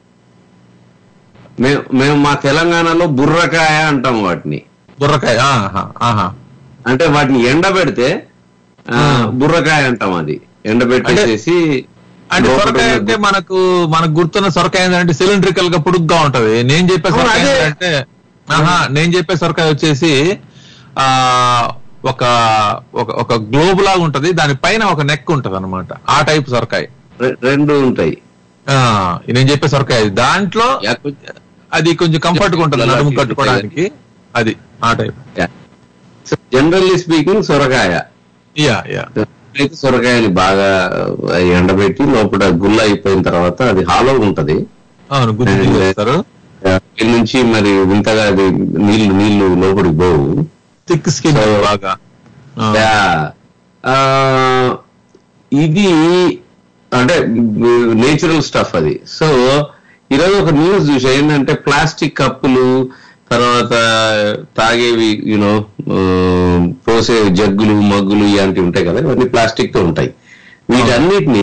మేము మేము మా తెలంగాణలో బుర్రకాయ అంటాం వాటిని బుర్రకాయ ఆహా, ఆహా. అంటే వాటిని ఎండబెడితే ఆ, బుర్రకాయ అంటాం అది ఎండబెట్టేసేసి అంటే లోపల సొరకాయ ఉన్న అంటే మనకు మనకు గుర్తున్న సొరకాయ ఏంటంటే సిలిండ్రికల్ గా పొడుగ్గా ఉంటది నేను చెప్పే అవును, సొరకాయ అదే. అంటే ఆహా నేను చెప్పే సొరకాయ వచ్చేసి ఆ ఒక ఒక ఒక గ్లోబ్ లాగా ఉంటది దాని పైన ఒక నెక్ ఉంటది అనమాట ఆ టైప్ సొరకాయ రె- రెండు ఉంటాయి ఆ, నేను చెప్పే సొరకాయ అది. దాంట్లో అది కొంచెం కంఫర్ట్ గా ఉంటది నడుము కట్టుకోవడానికి అది ఆ టైప్ జనరల్లీ స్పీకింగ్ సొరకాయ యా యా అయితే సొరకాయని బాగా ఆ, ఎండబెట్టి లోపల గుల్ల అయిపోయిన తర్వాత అది హాలో ఉంటది అవును గుజ్జు తీసేస్తారు దీని నుంచి మరి వింతగా అది నీళ్లు నీళ్లు లోపలికి పోవు థిక్ స్కిన్ బాగా యా. ఆ, ఇది అంటే నేచురల్ స్టఫ్ అది సో ఈరోజు ఒక న్యూస్ చూసా ఏంటంటే ప్లాస్టిక్ కప్పులు తర్వాత తాగేవి యూనో పోసే జగ్గులు మగ్గులు ఇలాంటివి ఉంటాయి కదా ఇవన్నీ ప్లాస్టిక్ తో ఉంటాయి వీటన్నిటిని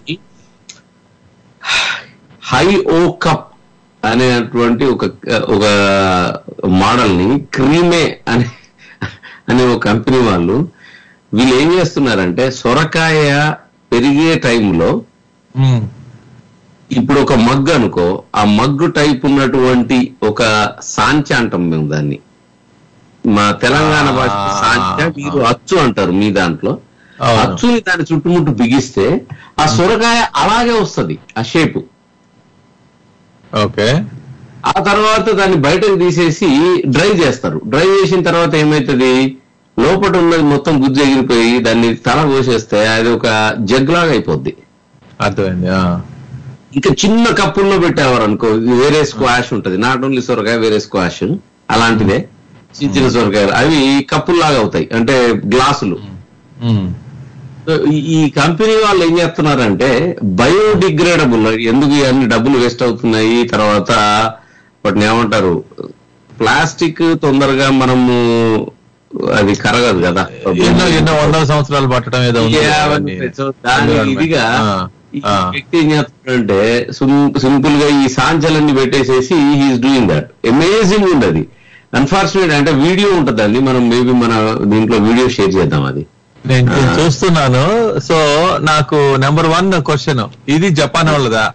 హై ఓ కప్ అనేటువంటి ఒక ఒక మోడల్ ని క్రీమే అనే అనే ఒక కంపెనీ వాళ్ళు వీళ్ళు ఏం చేస్తున్నారంటే సొరకాయ పెరిగే టైంలో ఇప్పుడు ఒక మగ్గు అనుకో ఆ మగ్గు టైప్ ఉన్నటువంటి ఒక సాంచ అంటాం మేము దాన్ని మా తెలంగాణ భాష సాంచ మీరు అచ్చు అంటారు మీ దాంట్లో అవును. అచ్చుని దాని చుట్టుముట్టు బిగిస్తే ఆ సొరకాయ అలాగే వస్తది ఆ షేపు ఓకే ఆ తర్వాత దాన్ని బయటకు తీసేసి డ్రై చేస్తారు డ్రై చేసిన తర్వాత ఏమైతుంది లోపల ఉన్నది మొత్తం గుజ్జు ఎగిరిపోయి దాన్ని తల కోసేస్తే అది ఒక జగ్ లాగా అయిపోద్ది అర్థమైంది ఆ. ఇంకా చిన్న కప్పుల్లో పెట్టేవారు అనుకో ఇది వేరే స్క్వాష్ ఉంటది నాట్ ఓన్లీ సొరకాయ వేరే స్క్వాష్ అలాంటిదే చిన్న చిన్న సొరకాయలు అవి కప్పుల్లాగా అవుతాయి అంటే గ్లాసులు ఉమ్. సో ఈ- ఈ కంపెనీ వాళ్ళు ఏం చేస్తున్నారంటే బయోడిగ్రేడబుల్ ఎందుకు ఇవన్నీ డబ్బులు వేస్ట్ అవుతున్నాయి తర్వాత వాటిని ఏమంటారు ప్లాస్టిక్ తొందరగా మనము అది కరగదు కదా ఎన్నో ఎన్నో వందల సంవత్సరాలు పట్టడం ఏదో ఉంది Yeah, కదా అవన్నీ అవన్నీ. సో దాని ఇదిగా ఆ, ఈ ఆ. వ్యక్తి ఏం చేస్తున్నాడంటే సింపుల్ గా ఈ సాంచలన్నీ పెట్టేసేసి హీఈస్ డూయింగ్ దట్ అమేజింగ్ ఉంది అది అన్ఫార్చునేట్ అంటే వీడియో ఉంటదండి మనం మేబీ మన దీంట్లో వీడియో షేర్ చేద్దాం అది నేను నేను చూస్తున్నాను సో నాకు నెంబర్ వన్ క్వశ్చన్ ఇది జపాన్ వాళ్ళదా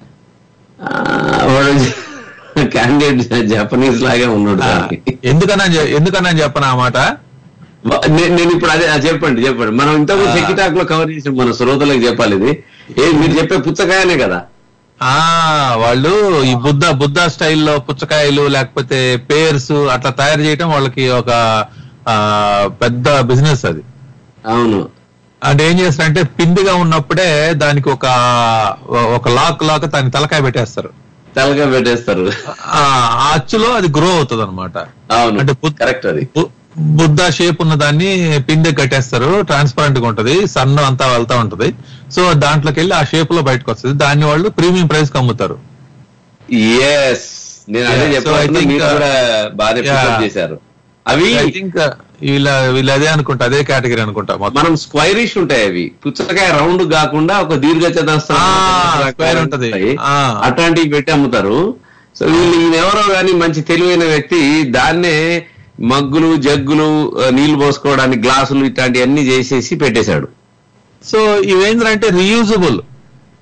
క్యాండిడేట్ జపనీస్ లాగే ఉన్నాడు దానికి. ఎందుకన్నా చె- ఎందుకన్నా చెప్పను ఆ మాట వా- నే- నేను ఇప్పుడు అదే అది చెప్పండి చెప్పండి మనం ఇంతకు ఆ. టెక్కిటాక్ లో కవర్ చేసాం మన శ్రోతలకు చెప్పాలి ఇది ఏ మీరు చెప్పే పుచ్చకాయనే కదా ఆ వాళ్ళు ఈ బుద్ధ బుద్ధ స్టైల్లో పుచ్చకాయలు లేకపోతే పేర్స్ అట్లా తయారు చేయటం వాళ్ళకి ఒక ఆ, పెద్ద బిజినెస్ అది అవును అంటే ఏం చేస్తారంటే పిండిగా ఉన్నప్పుడే దానికి ఒక ఒక లాక్ లాక్ దాని తలకాయ పెట్టేస్తారు తలగా పెట్టేస్తారు ఆ ఆ అచ్చులో అది గ్రో అవుతుంది అనమాట అవును అంటే కరెక్ట్ అది బు- బుద్ధ షేప్ ఉన్న దాన్ని పిండి కట్టేస్తారు ట్రాన్స్పరెంట్ గా ఉంటది సన్ అంతా వెళ్తా ఉంటది సో దాంట్లోకి వెళ్ళి ఆ షేప్ లో బయటకు వస్తుంది దాన్ని వాళ్ళు ప్రీమియం ప్రైస్ కి అమ్ముతారు ఎస్ నేను అదే Yeah, so I చెప్పాను think, మీరు uh, కూడా బాగా yeah. పికప్ చేశారు అవి ఐ థింక్ వీళ్ళ వీళ్ళు అదే అనుకుంటా అదే కేటగిరీ అనుకుంటా మొత్తం మనం స్క్వైరిష్ ఉంటాయి అవి పుచ్చకాయ రౌండ్ కాకుండా ఒక దీర్ఘ చతురస్రం square ఉంటది. ఆ. అట్లాంటివి పెట్టి అమ్ముతారు సో వీళ్ళు ఈయన ఎవరో కానీ మంచి తెలివైన వ్యక్తి దాన్నే మగ్గులు జగ్గులు ఆ, నీళ్లు పోసుకోవడానికి గ్లాసులు ఇట్లాంటివన్నీ చేసేసి పెట్టేశాడు సో ఇవేంద్రంటే reusable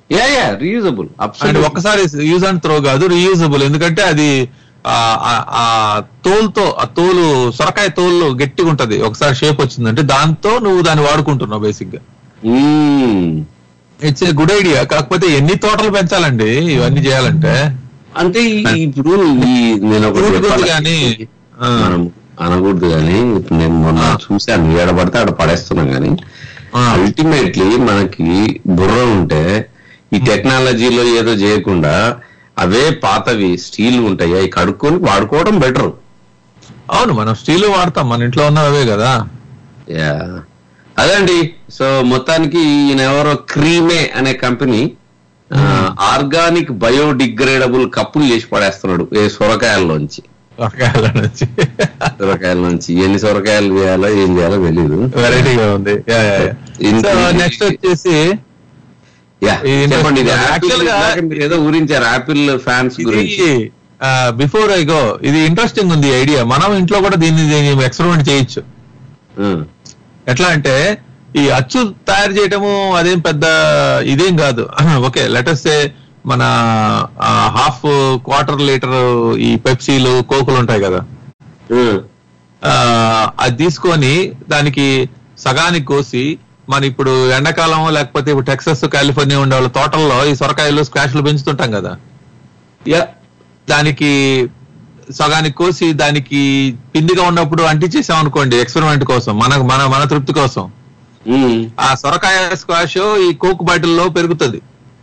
yeah yeah reusable and ఒక్కసారి యూజ్ అండ్ త్రో కాదు రీయూజబుల్ ఎందుకంటే అది ఆ ఆ- ఆ తోలుతో ఆ తోలు సొరకాయ తోలు గట్టిగా ఉంటది ఒకసారి షేప్ వచ్చిందంటే దాంతో నువ్వు దాన్ని వాడుకుంటున్నావు బేసిక్ గా ఇట్స్ ఏ గుడ్ ఐడియా కాకపోతే ఎన్ని తోటలు పెంచాలండి ఇవన్నీ చేయాలంటే అంటే ఈ- ఇప్పుడు ఈ నేను ఒకటి Fruit చెప్పాలి. గురించి కానీ, ఆ. మనం అనకూడదు కానీ ఇప్పుడు నేను మొన్న చూశాను ఏడబడితే ఆడ పడేస్తున్నాం కానీ అల్టిమేట్లీ మనకి బుర్ర ఉంటే ఈ టెక్నాలజీలో ఏదో చేయకుండా అవే పాతవి స్టీల్ ఉంటాయి అవి కడుక్కొని వాడుకోవడం బెటర్ అవును మనం స్టీల్ వాడతాం మన ఇంట్లో ఉన్నవే కదా యా అదండి సో మొత్తానికి ఈయన ఎవరో క్రీమే అనే కంపెనీ ఆర్గానిక్ బయోడిగ్రేడబుల్ కప్పులు చేసి పడేస్తున్నాడు ఏ సొరకాయల్లోంచి సొరకాయల నుంచి సొరకాయల నుంచి ఎన్ని సొరకాయలు చేయాలో ఏం చేయాలో తెలీదు వెరైటీగా ఉంది ఇంత- నెక్స్ట్ వచ్చేసి యా ఈ చెప్పండి ఇది interesting. యాపిల్ Actual గా- ఇందాక మీరు ఏదో ఊరించారు యాపిల్ ఫ్యాన్స్ గురించి ఇది బిఫోర్ ఐ గో ఇది ఇంట్రెస్టింగ్ ఉంది ఐడియా మనం ఇంట్లో కూడా దీన్ని దీన్ని ఎక్స్పెరిమెంట్ చేయొచ్చు ఎట్లా అంటే ఈ అచ్చు తయారు చేయటము అదేం పెద్ద ఇదేం కాదు ఓకే లెటర్స్ మన హాఫ్ క్వార్టర్ లీటర్ ఈ పెప్సీలు కోకులు ఉంటాయి కదా ఆ, అది తీసుకొని దానికి సగానికి కోసి మన ఇప్పుడు ఎండాకాలం లేకపోతే ఇప్పుడు టెక్సస్ కాలిఫోర్నియా ఉండే వాళ్ళ తోటల్లో ఈ సొరకాయలు స్క్వాష్లు పెంచుతుంటాం కదా యా దానికి సగానికి కోసి దానికి పిండిగా ఉన్నప్పుడు అంటించేసాం అనుకోండి ఎక్స్పెరిమెంట్ కోసం మన మన మన తృప్తి కోసం ఆ సొరకాయ స్క్వాష్ ఈ కోక్ బాటిల్లో పెరుగుతుంది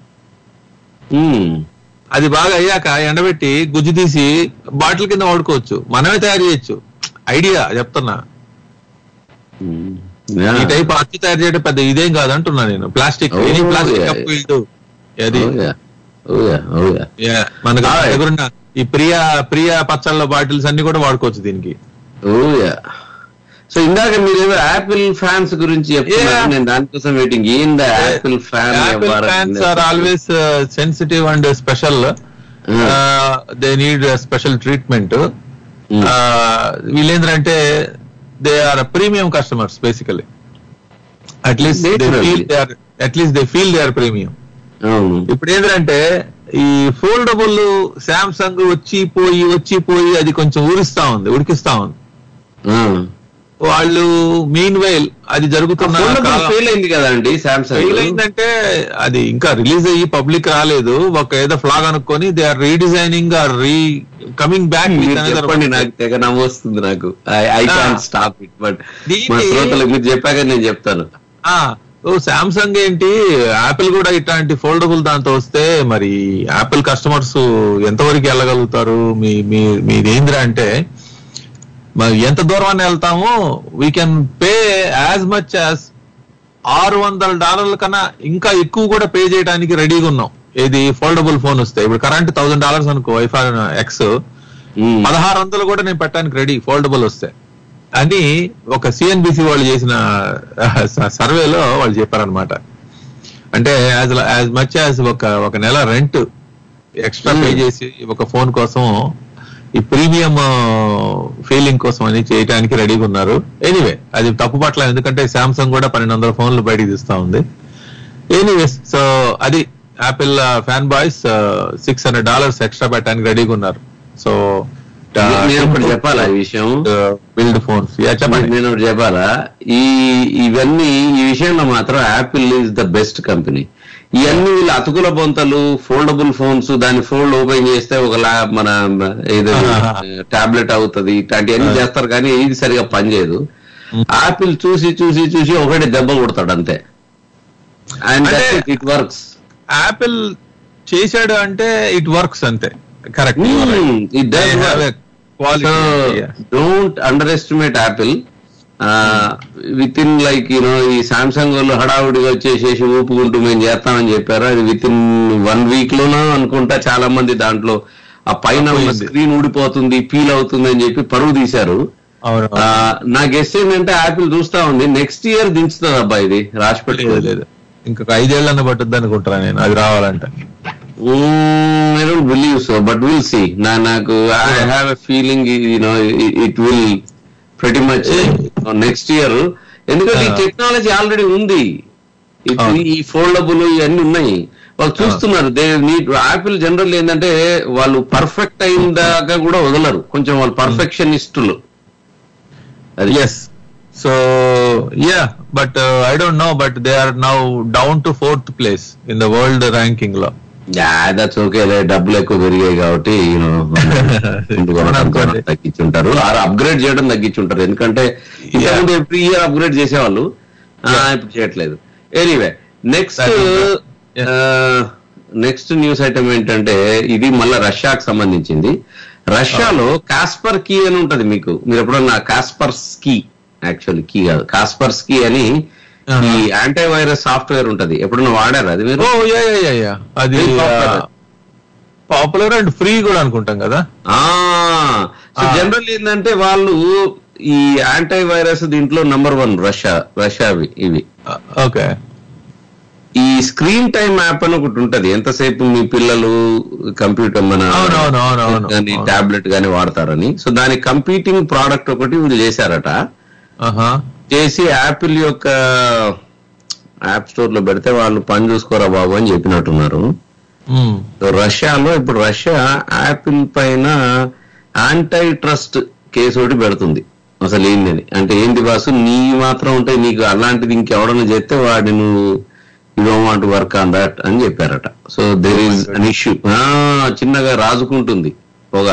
అది బాగా అయ్యాక ఎండబెట్టి గుజ్జు తీసి బాటిల్ కింద వాడుకోవచ్చు మనమే తయారు చేయొచ్చు ఐడియా చెప్తున్నా ఈ టైప్ అచ్చు తయారు చేయడం పెద్ద ఇదేం కాదు అంటున్నా నేను plastic Oh, any plastic yeah, cup will do అది Oh, yeah. Oh, yeah. Oh, yeah. Yeah, మనకు Ah, yeah. దగ్గరున్న ఈ ప్రియా ప్రియా పచ్చళ్ళ బాటిల్స్ అన్ని కూడా వాడుకోవచ్చు దీనికి ఓ యా సో ఇందాక మీరు ఏదో యాపిల్ ఫ్యాన్స్ గురించి చెప్తున్నారు Yeah. నేను దానికోసం వెయిటింగ్ ఏందా Apple fan Apple fans are always sensitive and special they need special treatment వీళ్ళేంద్రంటే they are premium customers basically at least they Naturally. Feel they are at least they feel they are premium ఇప్పుడు ఏంటంటే ఈ foldable Samsung వచ్చి పోయి వచ్చి పోయి అది కొంచెం ఊరిస్తా ఉంది ఉడికిస్తా ఉంది వాళ్ళు మీన్ వైల్ అది జరుగుతున్న కాలం- ఫెయిల్ అయింది కదండి సామ్సంగ్ ఫెయిల్ అయిందంటే అది ఇంకా రిలీజ్ అయ్యి పబ్లిక్ రాలేదు ఒక ఏదో ఫ్లాగ్ అనుకొని they are redesigning or re coming back చెప్పండి నాకు తెగ నవ్వొస్తుంది నాకు I can stop it but దీన్ని- మా శ్రోతలకు మీరు చెప్పాక నేను చెప్తాను ఓ సామ్సంగ్ ఏంటి యాపిల్ కూడా ఇట్లాంటి ఫోల్డబుల్ దాంతో వస్తే మరి యాపిల్ కస్టమర్స్ ఎంతవరకు వెళ్ళగలుగుతారు మీ మీ మీది ఏంద్రా అంటే మరి ఎంత దూరం వెళ్తామో we can pay as much as ఆరు వందల డాలర్ల కన్నా ఇంకా ఎక్కువ కూడా పే చేయడానికి రెడీగా ఉన్నాం ఏది ఫోల్డబుల్ ఫోన్ వస్తే ఇప్పుడు కరెంట్ థౌసండ్ డాలర్స్ అనుకో ఐఫోన్ ఎక్స్ పదహారు వందలు కూడా నేను పెట్టడానికి రెడీ ఫోల్డబుల్ వస్తే అని ఒక సిఎన్బిసి వాళ్ళు చేసిన సర్వేలో వాళ్ళు చెప్పారనమాట అంటే యాజ్ యాజ్ మచ్ యాజ్ ఒక ఒక నెల రెంట్ ఎక్స్ట్రా పే చేసి ఒక ఫోన్ కోసం ఈ ప్రీమియం ఫీలింగ్ కోసం అని చేయడానికి రెడీగా ఉన్నారు ఎనీవే అది తప్పు పట్ల ఎందుకంటే సామ్సంగ్ కూడా పన్నెండు వందల ఫోన్లు బయటికి తీస్తా ఉంది ఎనీవేస్ సో అది Apple fan boys six hundred dollars extra పెట్టడానికి రెడీగా ఉన్నారు సో నేను ఒకటి చెప్పాలా ఈ విషయం బిల్డ్ ఫోన్స్ చెప్పండి నేను ఒకటి చెప్పాలా ఈ ఇవన్నీ ఈ విషయంలో మాత్రం Apple is the best company ఇవన్నీ వీళ్ళు అతుకుల బొంతలు ఫోల్డబుల్ ఫోన్స్ దాన్ని ఫోల్డ్ ఓపెన్ చేస్తే ఒక లా- మన ఏదో టాబ్లెట్ అవుతుంది ఇట్లాంటివన్నీ చేస్తారు కానీ ఇది సరిగా పనిచేయదు యాపిల్ చూసి చూసి చూసి ఒకటి దెబ్బ కొడతాడు అంతే అండ్ ఇట్ వర్క్స్ యాపిల్ చేశాడు అంటే ఇట్ వర్క్స్ అంతే correct it don't underestimate Apple with in like you know ఈ సామ్సంగ్ వాళ్ళు హడావుడిగా వచ్చేసేసి ఊపుకుంటూ మేము చేస్తామని చెప్పారు అది విత్ ఇన్ వన్ వీక్ లోనో అనుకుంటా చాలా మంది దాంట్లో ఆ పైన ఉన్న స్క్రీన్ ఊడిపోతుంది పీల్ అవుతుంది అని చెప్పి పరువు తీశారు ఆ, నా గెస్ ఏంటంటే యాపిల్ చూస్తా ఉంది నెక్స్ట్ ఇయర్ దించుతుంది అబ్బా ఇది రాసి పెట్టుకోలేదు లేదు ఇంకొక ఐదేళ్ళన్న పట్టుద్ది అనుకుంటున్నా నేను అది రావాలంటే I don't believe so but will see నా నాకు I have a feeling you know it will pretty much next year ఎందుకంటే ఈ టెక్నాలజీ ఆల్రెడీ ఉంది ఇప్పుడు ఈ ఫోల్డబుల్ ఇవన్నీ ఉన్నాయి వాళ్ళు చూస్తున్నారు దే నీట్ యాపిల్ జనరల్ ఏంటంటే వాళ్ళు పర్ఫెక్ట్ అయిన దాకా కూడా వదలరు కొంచెం వాళ్ళు పర్ఫెక్షనిస్టులు అది yes so yeah but I don't know but they are now down to fourth place in the world ranking లో దట్స్ ఓకే డబ్బులు ఎక్కువ పెరిగాయి కాబట్టి తగ్గించుంటారు ఆర్ అప్గ్రేడ్ చేయడం తగ్గించుంటారు ఎందుకంటే ఇంతకుముందు ఎవ్రీ ఇయర్ అప్గ్రేడ్ చేసేవాళ్ళు ఆ, ఇప్పుడు చేయట్లేదు anyway next next news item ఏంటంటే ఇది మళ్ళీ రష్యాకు సంబంధించింది రష్యాలో కాస్పర్ కీ అని ఉంటది మీకు మీరు ఎప్పుడన్నా కాస్పర్ స్కీ యాక్చువల్లీ కీ కాదు కాస్పర్ స్కీ అని ఈ యాంటీవైరస్ సాఫ్ట్వేర్ ఉంటది ఎప్పుడన్నా వాడారా అది మీరు ఓ యా యా యా యా అది Very popular. Popular and free కూడా అనుకుంటాం కదా సో జనరల్ ఏంటంటే వాళ్ళు ఈ యాంటీ వైరస్ దీంట్లో నంబర్ వన్ రష్యా రష్యావి ఇవి ఓకే ఈ స్క్రీన్ టైమ్ యాప్ అని ఒకటి ఉంటది ఎంతసేపు మీ పిల్లలు కంప్యూటర్ మన అవునవును, అవునవును, కానీ టాబ్లెట్ గానీ వాడతారని సో దాని కంపీటింగ్ ప్రోడక్ట్ ఒకటి వీళ్ళు చేశారట చేసి యాపిల్ యొక్క యాప్ స్టోర్ లో పెడితే వాళ్ళు పని చూసుకోరా బాబు అని చెప్పినట్టున్నారు సో రష్యాలో ఇప్పుడు రష్యా యాపిల్ పైన యాంటై ట్రస్ట్ కేసు ఒకటి పెడుతుంది అసలు ఏందని అంటే ఏంటి బాసు నీ మాత్రం ఉంటే నీకు అలాంటిది ఇంకెవడన్నా చేస్తే వాడి నువ్వు you don't want work on that అని చెప్పారట so there is an issue చిన్నగా రాజుకుంటుంది పొగ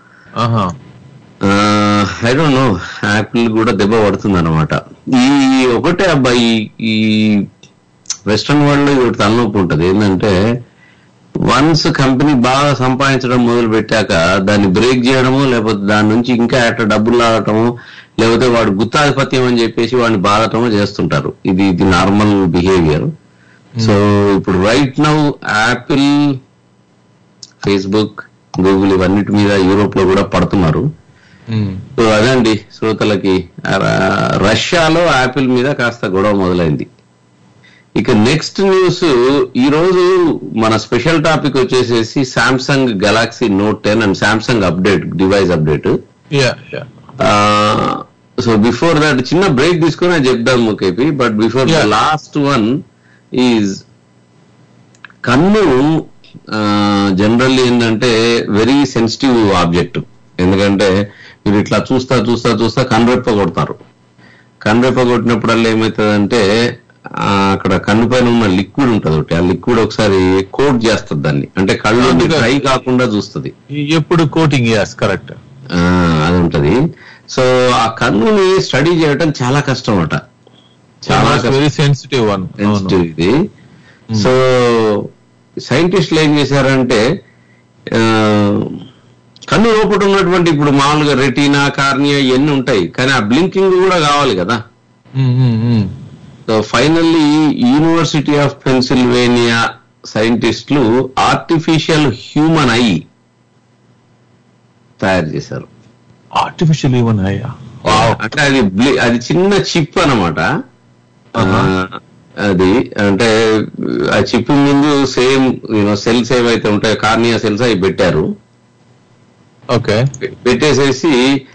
ఐ డోంట్ నో యాపిల్ కూడా దెబ్బ పడుతుంది అనమాట ఈ ఒకటే అబ్బాయి ఈ వెస్ట్రన్ వరల్డ్ లో ఇది ఒకటి తలనొప్పి ఉంటది ఏంటంటే వన్స్ కంపెనీ బాగా సంపాదించడం మొదలు పెట్టాక దాన్ని బ్రేక్ చేయడము లేకపోతే దాని నుంచి ఇంకా అట్లా డబ్బులు లాగటము లేకపోతే వాడు గుత్తాధిపత్యం అని చెప్పేసి వాడిని బాధటము చేస్తుంటారు ఇది ఇది నార్మల్ బిహేవియర్ సో ఇప్పుడు right now Apple Facebook Google ఇవన్నిటి మీద యూరోప్ లో కూడా పడుతున్నారు సో అదండి శ్రోతలకి ఆ ర- రష్యాలో యాపిల్ మీద కాస్త గొడవ మొదలైంది ఇక నెక్స్ట్ న్యూస్ ఈ రోజు మన స్పెషల్ టాపిక్ వచ్చేసేసి Samsung Galaxy note ten and Samsung update device update yeah yeah so before that చిన్న బ్రేక్ తీసుకుని అది చెప్దాము KP but before the last one is కన్ను జనరల్లీ ఏంటంటే వెరీ సెన్సిటివ్ ఆబ్జెక్ట్ ఎందుకంటే మీరు ఇట్లా చూస్తా చూస్తా చూస్తా కన్రెప్ప కొడతారు కన్రెప్ప కొట్టినప్పుడల్లా ఏమవుతుందంటే ఆ, అక్కడ కన్ను పైన ఉన్న లిక్విడ్ ఉంటది ఒకటి ఆ లిక్విడ్ ఒకసారి కోట్ చేస్తుంది దాన్ని అంటే కళ్ళు డ్రై కాకుండా చూస్తుంది ఎప్పుడు కోటింగ్ యాస్ కరెక్ట్ ఆ, అది ఉంటది సో ఆ కన్నుని స్టడీ చేయటం చాలా కష్టం అట చాలా వెరీ సెన్సిటివ్ వన్ సెన్సిటివ్ ఇది సో సైంటిస్టులు ఏం చేశారంటే ఆ, కన్ను లోపల ఉన్నటువంటి ఇప్పుడు మామూలుగా రెటీనా కార్నియా ఇవన్నీ ఉంటాయి కానీ ఆ బ్లింకింగ్ కూడా కావాలి కదా so finally University of Pennsylvania సైంటిస్టులు ఆర్టిఫిషియల్ హ్యూమన్ ఐ తయారు చేశారు ఆర్టిఫిషియల్ ఈవెన్ అయ్యా అంటే అది బ్లి- అది చిన్న చిప్ అన్నమాట ఆ, అది అంటే ఆ చిప్ ముందు సేమ్ యూనో సెల్స్ ఏవైతే ఉంటాయో కార్నియా సెల్స్ అవి పెట్టారు ఓకే పెట్టేసేసి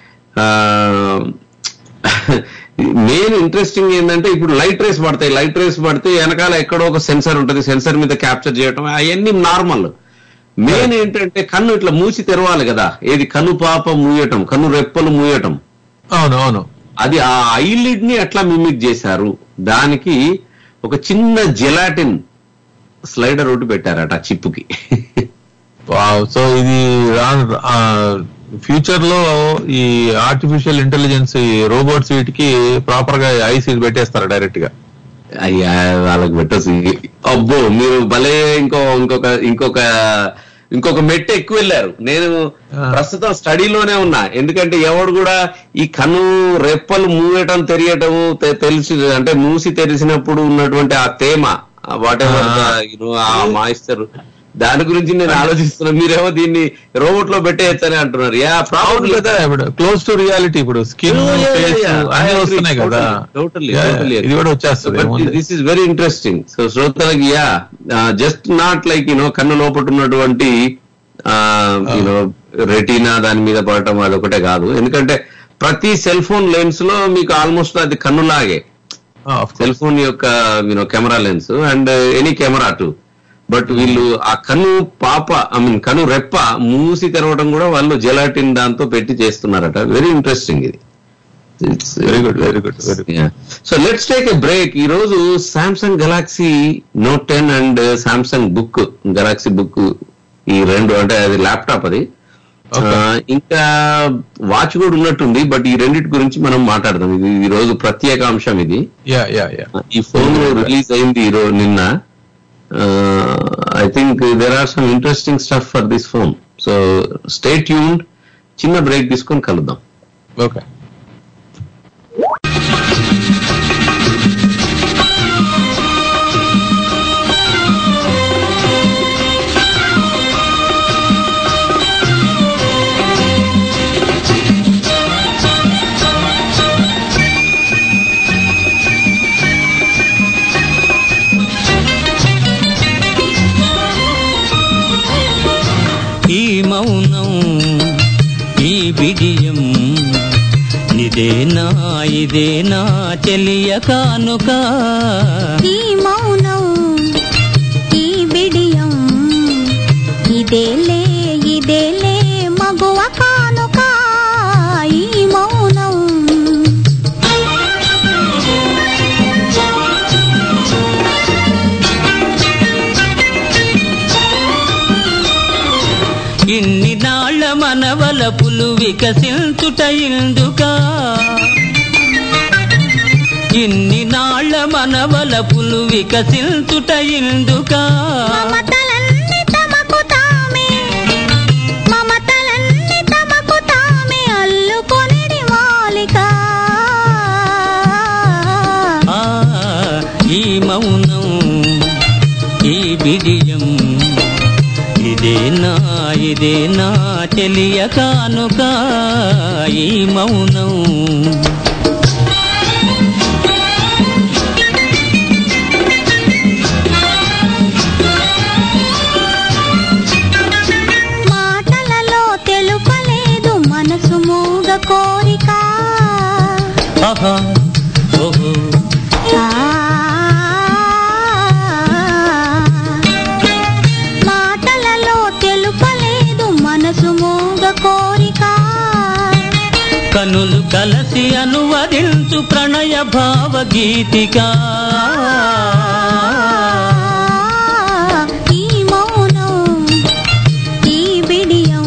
మెయిన్ ఇంట్రెస్టింగ్ ఏంటంటే ఇప్పుడు లైట్ రేస్ పడతాయి లైట్ రేస్ పడితే వెనకాల ఎక్కడో ఒక సెన్సర్ ఉంటుంది సెన్సర్ మీద క్యాప్చర్ చేయటం అవన్నీ నార్మల్ మెయిన్ ఏంటంటే కన్ను ఇట్లా మూసి తెరవాలి కదా ఏది కన్ను పాప మూయటం కన్ను రెప్పలు మూయటం అవును అవును అది ఆ ఐలిడ్ ని ఎట్లా మిమిక్ చేశారు దానికి ఒక చిన్న జెలాటిన్ స్లైడర్ ఒకటి పెట్టారట ఆ చిప్పుకి వావ్ సో ఇది ఫ్యూచర్ లో ఈ ఆర్టిఫిషియల్ ఇంటెలిజెన్స్ రోబోట్స్ వీటికి ప్రాపర్ గా ఐస్ పెట్టేస్తారు డైరెక్ట్ గా అయ్యా వాళ్ళకి పెట్టచ్చు అబ్బో మీరు భలే ఇంకో ఇంకొక ఇంకొక ఇంకొక మెట్టు ఎక్కువ వెళ్ళారు నేను ప్రస్తుతం స్టడీలోనే ఉన్నా ఎందుకంటే ఎవడు కూడా ఈ కన్ను రెప్పలు మూయటం తెరియటం తె- తెలిసి అంటే మూసి తెరిసినప్పుడు ఉన్నటువంటి ఆ తేమ వాట్ ఎవర్ ఆ మాయిస్తారు దాని గురించి నేను ఆలోచిస్తున్నా మీరేమో దీన్ని రోబోట్ లో పెట్టేయచ్చని అంటున్నారు యా అవును ప్రాబ్లం కదా ఇప్పుడు క్లోజ్ టు రియాలిటీ ఇప్పుడు స్కిన్ అన్ని వస్తున్నాయి కదా Yeah, ఇది కూడా వచ్చేస్తుంది ఏముంది. This is very interesting so శ్రోతలకి yeah just not like you know కన్ను లోపల ఉన్నటువంటి యూనో రెటీనా దాని మీద పడటం అది ఒకటే కాదు ఎందుకంటే ప్రతి సెల్ ఫోన్ లెన్స్ లో మీకు ఆల్మోస్ట్ అది కన్నులాగే సెల్ ఫోన్ యొక్క you know camera lens and any camera to but వీళ్ళు ఆ కను పాప ఐ మీన్ కను రెప్ప మూసి తెరవడం కూడా వాళ్ళు జెలాటిన్ దాంతో పెట్టి చేస్తున్నారట వెరీ ఇంట్రెస్టింగ్ ఇది very good very good very so let's take a break ఈ రోజు Samsung Galaxy note ten and Samsung book Galaxy book ఈ రెండు అంటే అది ల్యాప్టాప్ అది ఆ, ఇంకా వాచ్ కూడా ఉన్నట్టుంది బట్ ఈ రెండింటి గురించి మనం మాట్లాడదాం ఇది ఈ రోజు ప్రత్యేక అంశం ఇది యా యా యా ఈ ఫోన్ రిలీజ్ అయింది ఈ రోజు నిన్న I think there are some interesting stuff for this phone so stay tuned చిన్న బ్రేక్ తీసుకొని కలుద్దాం ఓకే ఈ మౌనం ఈ బిడియం ఇదేనా ఇదేనా చెలియ కానుక ఈ మౌనం ఈ బిడియం ఇదేలే ఇదేలే మగువ కానుక ఈ మౌనం ఇన్ని నాళ్ళ మనవల పులు వికసించుట ఇందుకా ఇన్ని నాళ్ళ మనవల పులు వికసించుట ఇందుకా మమతలన్నీ తమకు తామే మమతలన్నీ తమకు తామే అల్లుకొనిడి మాలిక ఆ, ఈ మౌనం ఈ బిడియం ఇదేనా ఇదేనా తెలియ కానుక ఈ మౌనం మాటలలో తెలుపలేదు మనసు మూగ కోరిక ఆహా ఓహో ఆ, మాటలలో తెలుపలేదు మనసు మూగ కోరిక కనులు కలసి అనువదించు ప్రణయ భావగీతిక ఈ మౌనం ఈ బిడియం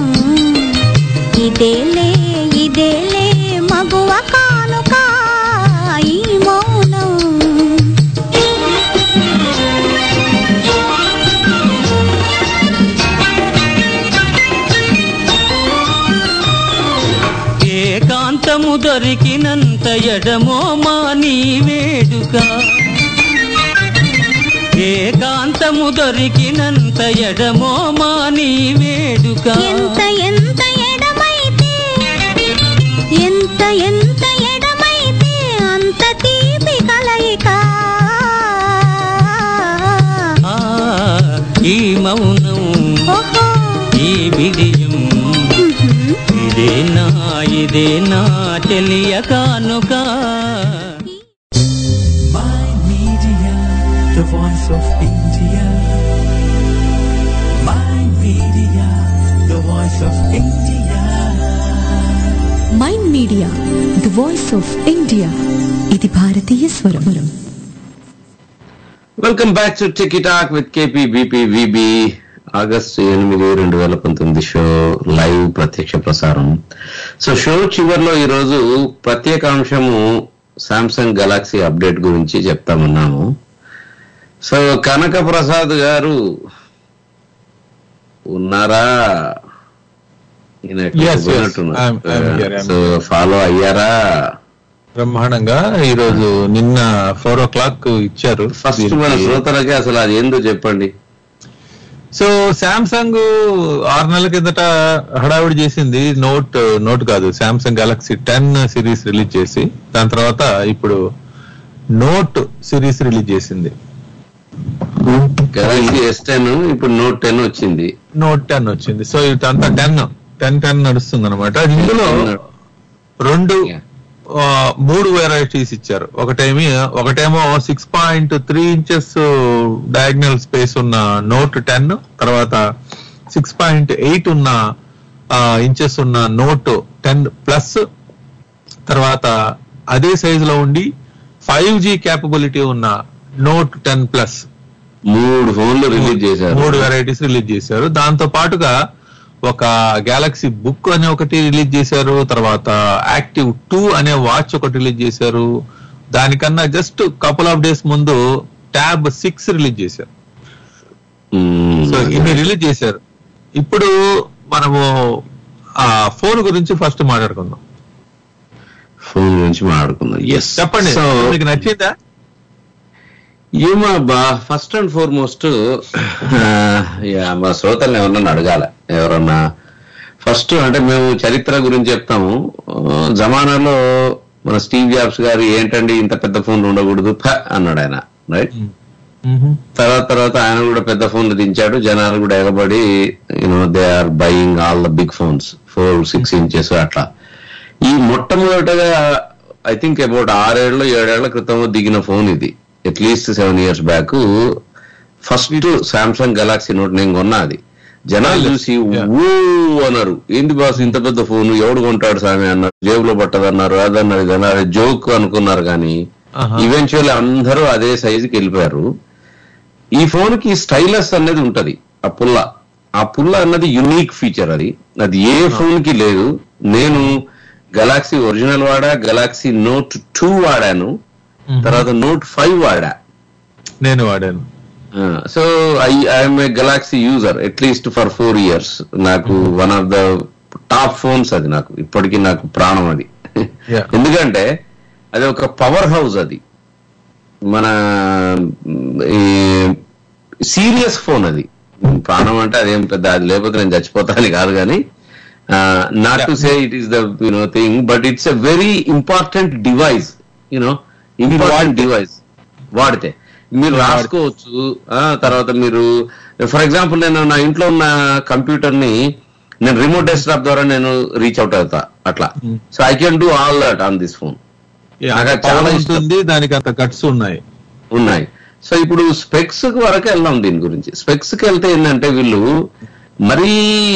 ఇదేలే ఇదేలే మగువ కానుక ఈ మౌనం ఏకాంతము దొరికినంత ఎడమో మా నీ వేడుక ఏకాంతము దొరికినంత ఎడమో మా నీ వేడుక ఎంత ఎంత ఎడమైతే ఎంత ఎంత ఎడమైతే అంత తీపి కలయిక ఆ, ఈ మౌనం ఓహో ఈ విడియం ఇదేనా ఇదేనా తెలియ కానుక the voice of India. My media, the voice of India. Mind media the voice of India ఇది భారతీయ స్వరం welcome back to tech talk with KP BP VB August ఎనిమిది రెండు వేల పంతొమ్మిది షో లైవ్ ప్రత్యక్ష ప్రసారం సో షో చివరిలో ఈరోజు ప్రత్యేక అంశము సామ్సంగ్ గెలాక్సీ అప్డేట్ గురించి చెప్తామన్నాము సో కనక ప్రసాద్ గారు ఉన్నారా ఈయన ఎక్కడికో Yes, yes. పోయినట్టున్నారు. I'm- I'm here, I'm so follow అయ్యారా బ్రహ్మాండంగా ఈ రోజు నిన్న ఫోర్ ఓ క్లాక్ ఇచ్చారు ఫస్ట్ మన దీనికి. శ్రోతలకి అసలు అది ఏందో చెప్పండి సో శాంసంగ్ ఆరు నెలల కిందట హడావిడి చేసింది నోట్ నోట్ కాదు Samsung Galaxy ten series release చేసి దాని తర్వాత ఇప్పుడు నోట్ సిరీస్ రిలీజ్ చేసింది గెలాక్సీ ఎస్ టెన్ ఇప్పుడు నోట్ టెన్ వచ్చింది నోట్ టెన్ వచ్చింది సో ఇదంతా టెన్ టెన్ టెన్ నడుస్తుంది అనమాట ఇందులో రెండు ఆ, మూడు వెరైటీస్ ఇచ్చారు ఒకటేమి ఒకటేమో six point three inches diagonal space ఉన్న నోట్ టెన్ తర్వాత సిక్స్ పాయింట్ ఎయిట్ ఉన్న ఇంచెస్ ఉన్న నోట్ టెన్ ప్లస్ తర్వాత అదే సైజ్ లో ఉండి ఫైవ్ జీ క్యాపబిలిటీ ఉన్న నోట్ టెన్ ప్లస్ మూడు ఫోన్లు రిలీజ్ చేశారు మూడు వెరైటీస్ రిలీజ్ చేశారు దాంతో పాటుగా ఒక గ్యాలక్సీ బుక్ అనే ఒకటి రిలీజ్ చేశారు తర్వాత యాక్టివ్ టూ అనే వాచ్ ఒకటి రిలీజ్ చేశారు దానికన్నా జస్ట్ కపుల్ ఆఫ్ డేస్ ముందు ట్యాబ్ సిక్స్ రిలీజ్ చేశారు సో ఇన్ని రిలీజ్ చేశారు ఇప్పుడు మనము ఆ ఫోన్ గురించి ఫస్ట్ మాట్లాడుకుందాం ఫోన్ గురించి మాట్లాడుకుందాం ఎస్ చెప్పండి సో మీకు నచ్చిందా ఏమో బా ఫస్ట్ అండ్ ఫార్మోస్ట్ మా శ్రోతల్ని ఎవరన్నా అడగాల ఎవరన్నా ఫస్ట్ అంటే మేము చరిత్ర గురించి చెప్తాము ఆ, జమానాలో మన స్టీవ్ జాబ్స్ గారు ఏంటండి ఇంత పెద్ద ఫోన్లు ఉండకూడదు ఫ అన్నాడు ఆయన రైట్ తర్వాత తర్వాత ఆయన కూడా పెద్ద ఫోన్లు దించాడు జనాలు కూడా ఎగబడి you know they are buying all the big phones four six inches అట్లా ఈ మొట్టమొదటగా ఐ థింక్ అబౌట్ ఆరేళ్ళు ఏడేళ్ల క్రితం దిగిన ఫోన్ ఇది at least seven years back first Samsung Galaxy note నేను కొన్నా అది జనాలు చూసి ఊ అన్నారు ఏంది బాస్ ఇంత పెద్ద ఫోన్ ఎవడు కొంటాడు స్వామి అన్నారు జేబులో పట్టదన్నారు అదన్నారు ఇదన్నారు జోక్ అనుకున్నారు కానీ ఈవెన్చువల్లీ అందరూ అదే సైజుకి వెళ్ళిపోయారు ఈ ఫోన్ కి స్టైలస్ అనేది ఉంటది ఆ పుల్ల ఆ పుల్ల అన్నది యునిక్ ఫీచర్ అది అది ఏ ఫోన్ కి లేదు నేను గెలాక్సీ ఒరిజినల్ వాడా గెలాక్సీ నోట్ టూ వాడాను తర్వాత నోట్ ఫైవ్ వాడా నేను వాడాను so I I'm a Galaxy user at least for four years నాకు one of the top phones అది నాకు ఇప్పటికీ నాకు ప్రాణం అది ఎందుకంటే అది ఒక పవర్ హౌస్ అది మన సీరియస్ ఫోన్ అది ప్రాణం అంటే అదేం పెద్ద అది లేకపోతే నేను చచ్చిపోతాను కాదు కానీ not to say it is the you know thing but it's a very important device you know important device వాడితే మీరు రాసుకోవచ్చు ఆ, తర్వాత మీరు ఫర్ ఎగ్జాంపుల్ నేను నా ఇంట్లో ఉన్న కంప్యూటర్ ని నేను రిమోట్ డెస్క్టాప్ ద్వారా నేను రీచ్ అవుట్ అవుతా అట్లా so I can do all that on this phone నాకు అది చాలా పవర్ ఇష్టం ఉంటుంది దానికి అంత కట్స్ ఉన్నాయి ఉన్నాయి సో ఇప్పుడు స్పెక్స్ వరకు వెళ్దాం దీని గురించి స్పెక్స్ కి వెళ్తే ఏంటంటే వీళ్ళు మరీ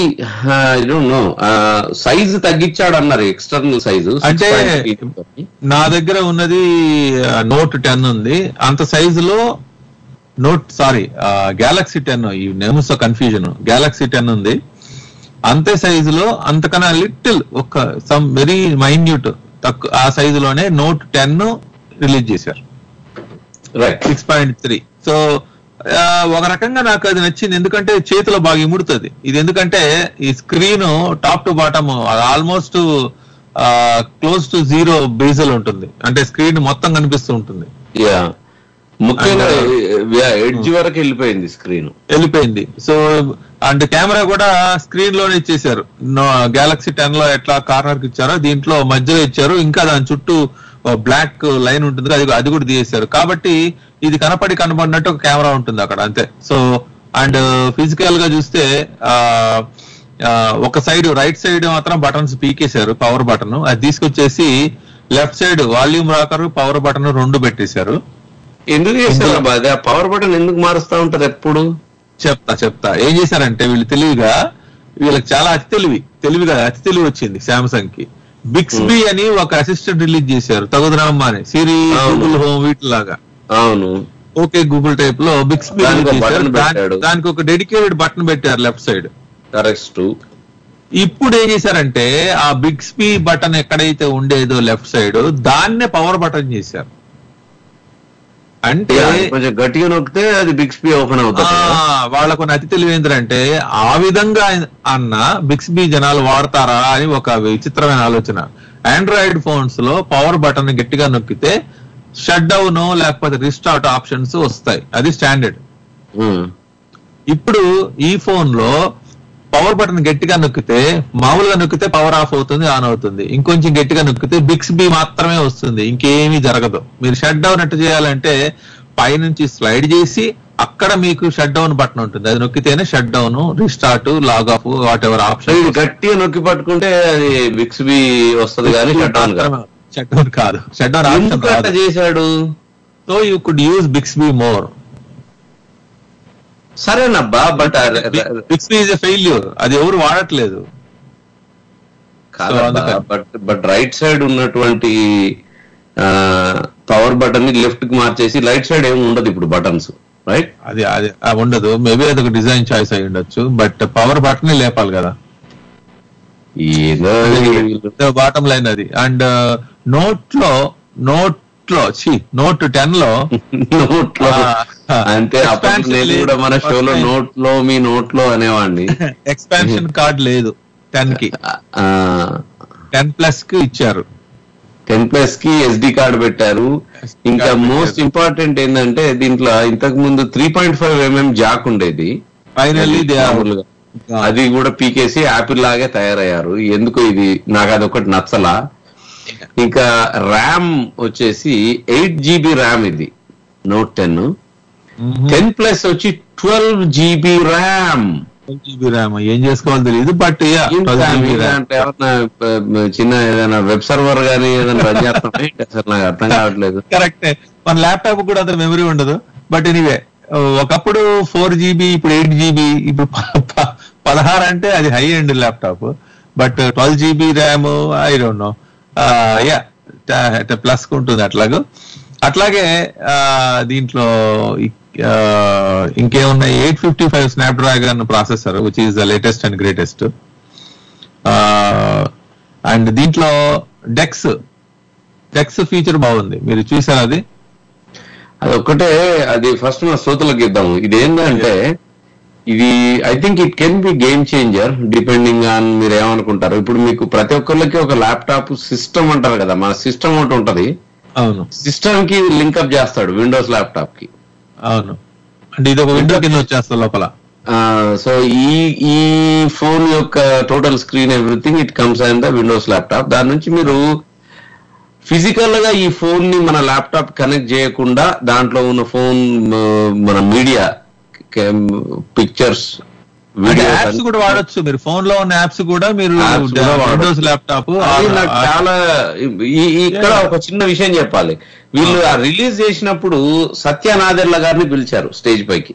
నో సైజ్ తగ్గించాడు అన్నారు ఎక్స్టర్నల్ సైజు అంటే నా దగ్గర ఉన్నది నోట్ టెన్ ఉంది అంత సైజులో నోట్ సారీ గ్యాలక్సీ టెన్ ఈ నేమ్స్ కన్ఫ్యూజన్ గ్యాలక్సీ టెన్ ఉంది అంతే సైజులో అంతకన్నా లిటిల్ ఒక సమ్ వెరీ మైన్యూట్ తక్కువ ఆ సైజులోనే నోట్ టెన్ రిలీజ్ చేశారు సిక్స్ పాయింట్ త్రీ సో ఆ, ఒక రకంగా నాకు అది నచ్చింది ఎందుకంటే చేతిలో బాగా ఇముడుతుంది ఇది ఎందుకంటే ఈ screen top to bottom almost close to zero bezel ఉంటుంది అంటే స్క్రీన్ మొత్తం కనిపిస్తూ ఉంటుంది యా ముఖ్యంగా ఎడ్జ్ వరకు వెళ్ళిపోయింది స్క్రీన్ వెళ్ళిపోయింది సో అండ్ కెమెరా కూడా స్క్రీన్ లోనే ఇచ్చేసారు గెలాక్సీ టెన్ లో ఎట్లా కార్నర్ కి ఇచ్చారో దీంట్లో మధ్యలో ఇచ్చారు ఇంకా దాని చుట్టూ బ్లాక్ లైన్ ఉంటుంది అది అది కూడా తీసేశారు కాబట్టి ఇది కనపడి కనపడినట్టు ఒక కెమెరా ఉంటుంది అక్కడ అంతే సో అండ్ ఫిజికల్ గా చూస్తే ఆ ఆ, ఒక సైడ్ రైట్ సైడ్ మాత్రం బటన్స్ పీకేశారు పవర్ బటన్ అది తీసుకొచ్చేసి left side volume rocker power button రెండు పెట్టేశారు ఎందుకు చేస్తారు బాధ పవర్ బటన్ ఎందుకు మారుస్తా ఉంటారు ఎప్పుడు చెప్తా చెప్తా ఏం చేశారంటే వీళ్ళు తెలివిగా వీళ్ళకి చాలా అతి తెలివి తెలివిగా అతి తెలివి వచ్చింది సామ్సంగ్ కి బిక్స్బీ అని ఒక అసిస్టెంట్ రిలీజ్ చేశారు తగుదనమ్మ అని సిరి గూగుల్ హోమ్ వీటిలాగా అవును ఓకే గూగుల్ టైప్ లో బిక్స్బీ దానికి ఒక button పెట్టాడు. దానికి ఒక డెడికేటెడ్ బటన్ పెట్టారు లెఫ్ట్ సైడ్ కరెక్ట్ ఇప్పుడు ఏం చేశారంటే ఆ బిక్స్బీ బటన్ ఎక్కడైతే ఉండేదో లెఫ్ట్ సైడ్ దాన్నే పవర్ బటన్ చేశారు అంటే కొంచెం గట్టిగా నొక్కితే అది బిగ్ స్పీ ఓపెన్ అవుతుంది ఆ, వాళ్ళకు అతి తెలివి ఏంటంటే ఆ విధంగా అన్న బిక్స్బీ జనాలు వాడతారా అని ఒక విచిత్రమైన ఆలోచన ఆండ్రాయిడ్ ఫోన్స్ లో పవర్ బటన్ గట్టిగా నొక్కితే షట్ డౌన్ లేకపోతే రిస్టార్ట్ ఆప్షన్స్ వస్తాయి అది స్టాండర్డ్ ఇప్పుడు ఈ ఫోన్ లో పవర్ బటన్ గట్టిగా నొక్కితే మామూలుగా నొక్కితే పవర్ ఆఫ్ అవుతుంది ఆన్ అవుతుంది ఇంకొంచెం గట్టిగా నొక్కితే బిక్స్ బి మాత్రమే వస్తుంది ఇంకేమీ జరగదు మీరు షట్ డౌన్ ఎట్టు చేయాలంటే పైనుంచి స్లైడ్ చేసి అక్కడ మీకు షట్ డౌన్ బటన్ ఉంటుంది అది నొక్కితేనే shut down restart log off whatever option ఇది గట్టిగా నొక్కి పట్టుకుంటే అది బిక్స్ బి వస్తుంది కానీ షట్ డౌన్ కాదు షట్ డౌన్ కాదు షట్ డౌన్ ఆప్షన్ ఎందుకు అట్లా రాదు చేశాడు so you could use Bixby more సరేనబ్బా but Bixby is a failure అది ఎవరు వాడట్లేదు అందుకని. బట్ బట్ రైట్ సైడ్ ఉన్నటువంటి పవర్ బటన్ ని లెఫ్ట్ కి మార్చేసి రైట్ సైడ్ ఏమి ఉండదు ఇప్పుడు బటన్స్ రైట్ అది అది ఆ ఉండదు మేబీ అది ఒక డిజైన్ చాయిస్ అయి ఉండొచ్చు బట్ పవర్ బటన్ లేపాలి కదా ఏదో బాటం లైన్ అది అండ్ నోట్ లో నోట్ లో చి నోట్ టెన్ లో నోట్ లో అంతే అప్పుడు నేను కూడా మన షోలో నోట్ లో మీ నోట్ లో అనేవాడిని ఎక్స్పాన్షన్ కార్డ్ లేదు టెన్ కి టెన్ ప్లస్ కి ఇచ్చారు టెన్ ప్లస్ కి ఎస్డి కార్డ్ పెట్టారు ఇంకా మోస్ట్ ఇంపార్టెంట్ ఏంటంటే దీంట్లో ఇంతకు ముందు three point five mm jack ఉండేది ఫైనల్లీ దే ఆర్ మామూలుగా. అది కూడా పీకేసి యాపిల్ లాగే తయారయ్యారు ఎందుకు ఇది నాకు అదొకటి నచ్చలా ఇంకా ర్యామ్ వచ్చేసి ఎయిట్ జీబీ ర్యామ్ ఇది నోట్ టెన్ టెన్ ప్లస్ వచ్చి twelve GB RAM GB RAM ఏం చేసుకోవాలో తెలియదు బట్ అంటే ఏమన్నా ఆ, చిన్న ఏదైనా వెబ్ సర్వర్ గానీ ఏదైనా రన్ చేస్తాం ఏంటి అసలు నాకు అర్థం కావట్లేదు కరెక్టే మన ల్యాప్టాప్ కూడా అంత మెమరీ ఉండదు బట్ ఎనీవే ఒకప్పుడు ఫోర్ జీబీ ఇప్పుడు ఎయిట్ జీబీ ఇప్పుడు ప- ప- పదహారు అంటే అది high end laptop but twelve GB RAM I don't know yeah plus ఉంటుంది అట్లాగూ అట్లాగే ఆ, దీంట్లో ఇ- ఆ, ఇంకేమున్నాయి eight fifty five Snapdragon processor which is the latest and greatest and దీంట్లో డెక్స్ డెక్స్ ఫీచర్ బాగుంది మీరు చూసారా అది అది ఒక్కటే అది ఫస్ట్ మన శ్రోతలకు ఇద్దాము ఇది ఏంటంటే ఇది I think it can be game changer depending on మీరు ఏమనుకుంటారు ఇప్పుడు మీకు ప్రతి ఒక్కరికి ఒక ల్యాప్టాప్ సిస్టమ్ అంటారు కదా మన సిస్టమ్ ఒకటి ఉంటది అవును సిస్టమ్ కి లింకప్ చేస్తాడు విండోస్ ల్యాప్టాప్ కి అవును అంటే ఇది ఒక విండో కింద వచ్చేస్తుంది లోపల సో ఈ ఈ ఫోన్ యొక్క total screen everything it comes and the Windows laptop దాని నుంచి మీరు ఫిజికల్ గా ఈ ఫోన్ ని మన ల్యాప్టాప్ కనెక్ట్ చేయకుండా దాంట్లో ఉన్న ఫోన్ మన మీడియా పిక్చర్స్ యాప్స్ కూడా వాడొచ్చు మీరు ఫోన్ లో ఉన్న యాప్స్ కూడా మీరు Apps కూడా వాడొచ్చు. విండోస్ ల్యాప్టాప్ అది నాకు చాలా ఈ- ఈ- ఇక్కడ ఒక చిన్న విషయం చెప్పాలి వీళ్ళు ఆ రిలీజ్ చేసినప్పుడు సత్యనాదెర్ల గారిని పిలిచారు స్టేజ్ పైకి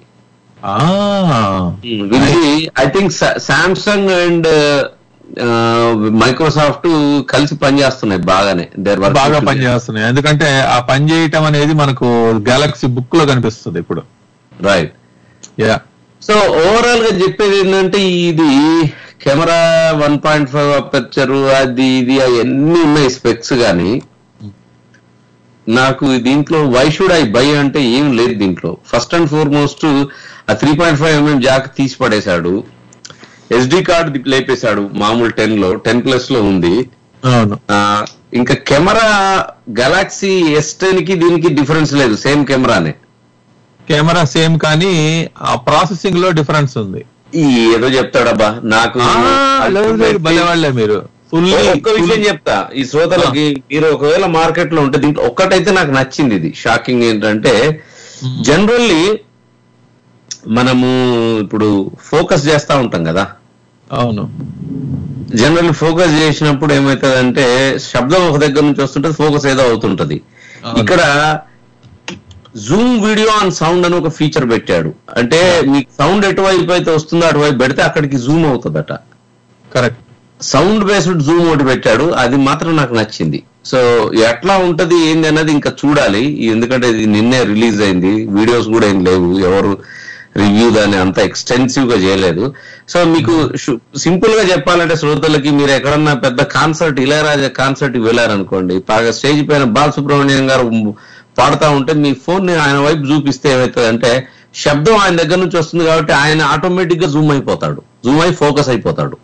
పిలిచి I think Samsung and Microsoft కలిసి పనిచేస్తున్నాయి బాగానే దేర్ బాగా పనిచేస్తున్నాయి ఎందుకంటే ఆ పని చేయటం అనేది మనకు గెలాక్సీ బుక్ లో కనిపిస్తుంది ఇప్పుడు రైట్ యా సో ఓవరాల్ గా చెప్పేది ఏంటంటే ఇది camera one point five aperture అది ఇది అవన్నీ ఉన్నాయి స్పెక్స్ గానీ నాకు దీంట్లో వై షుడ్ ఐ బై అంటే ఏం లేదు దీంట్లో ఫస్ట్ అండ్ ఫార్మోస్ట్ ఆ three point five mm jack తీసి పడేశాడు ఎస్డి కార్డ్ లేపేశాడు మామూలు టెన్ లో టెన్ ప్లస్ లో ఉంది అవును ఆ, ఇంకా కెమెరా గెలాక్సీ ఎస్ టెన్ కి దీనికి డిఫరెన్స్ లేదు సేమ్ కెమెరానే కెమెరా సేమ్ కానీ ఆ ప్రాసెసింగ్ లో డిఫరెన్స్ ఉంది ఈ ఏదో చెప్తాడబ్బా నాకు లేదు, లేదు, భలే వాళ్ళే మీరు ఫుల్ ఒక్క విషయం చెప్తా ఈ శ్రోతలకి మీరు ఒకవేళ మార్కెట్ లో ఉంటే దీంట్లో ఒక్కటైతే నాకు నచ్చింది ఇది షాకింగ్ ఏంటంటే జనరల్లీ మనము ఇప్పుడు ఫోకస్ చేస్తా ఉంటాం కదా అవును జనరల్ ఫోకస్ చేసినప్పుడు ఏమవుతుందంటే శబ్దం ఒక దగ్గర నుంచి వస్తుంటది ఫోకస్ ఏదో అవుతుంటది ఇక్కడ జూమ్ వీడియో ఆన్ సౌండ్ అని ఒక ఫీచర్ పెట్టాడు అంటే మీకు సౌండ్ ఎటువైపు అయితే వస్తుందో అటువైపు పెడితే అక్కడికి జూమ్ అవుతుందట కరెక్ట్ సౌండ్ బేస్డ్ జూమ్ ఒకటి పెట్టాడు అది మాత్రం నాకు నచ్చింది సో ఎట్లా ఉంటది ఏంది అన్నది ఇంకా చూడాలి ఎందుకంటే ఇది నిన్నే రిలీజ్ అయింది వీడియోస్ కూడా ఏం లేవు ఎవరు రివ్యూ దాన్ని అంత ఎక్స్టెన్సివ్ గా చేయలేదు సో మీకు సింపుల్ గా చెప్పాలంటే శ్రోతలకి మీరు ఎక్కడన్నా పెద్ద కాన్సర్ట్ ఇళయరాజా కాన్సర్ట్ వెళ్ళారనుకోండి బాగా స్టేజ్ పైన బాలసుబ్రహ్మణ్యం గారు పాడుతా ఉంటే మీ ఫోన్ ని ఆయన వైపు చూపిస్తే ఏమవుతుంది అంటే శబ్దం ఆయన దగ్గర నుంచి వస్తుంది కాబట్టి ఆయన ఆటోమేటిక్ గా జూమ్ అయిపోతాడు జూమ్ అయి ఫోకస్ అయిపోతాడు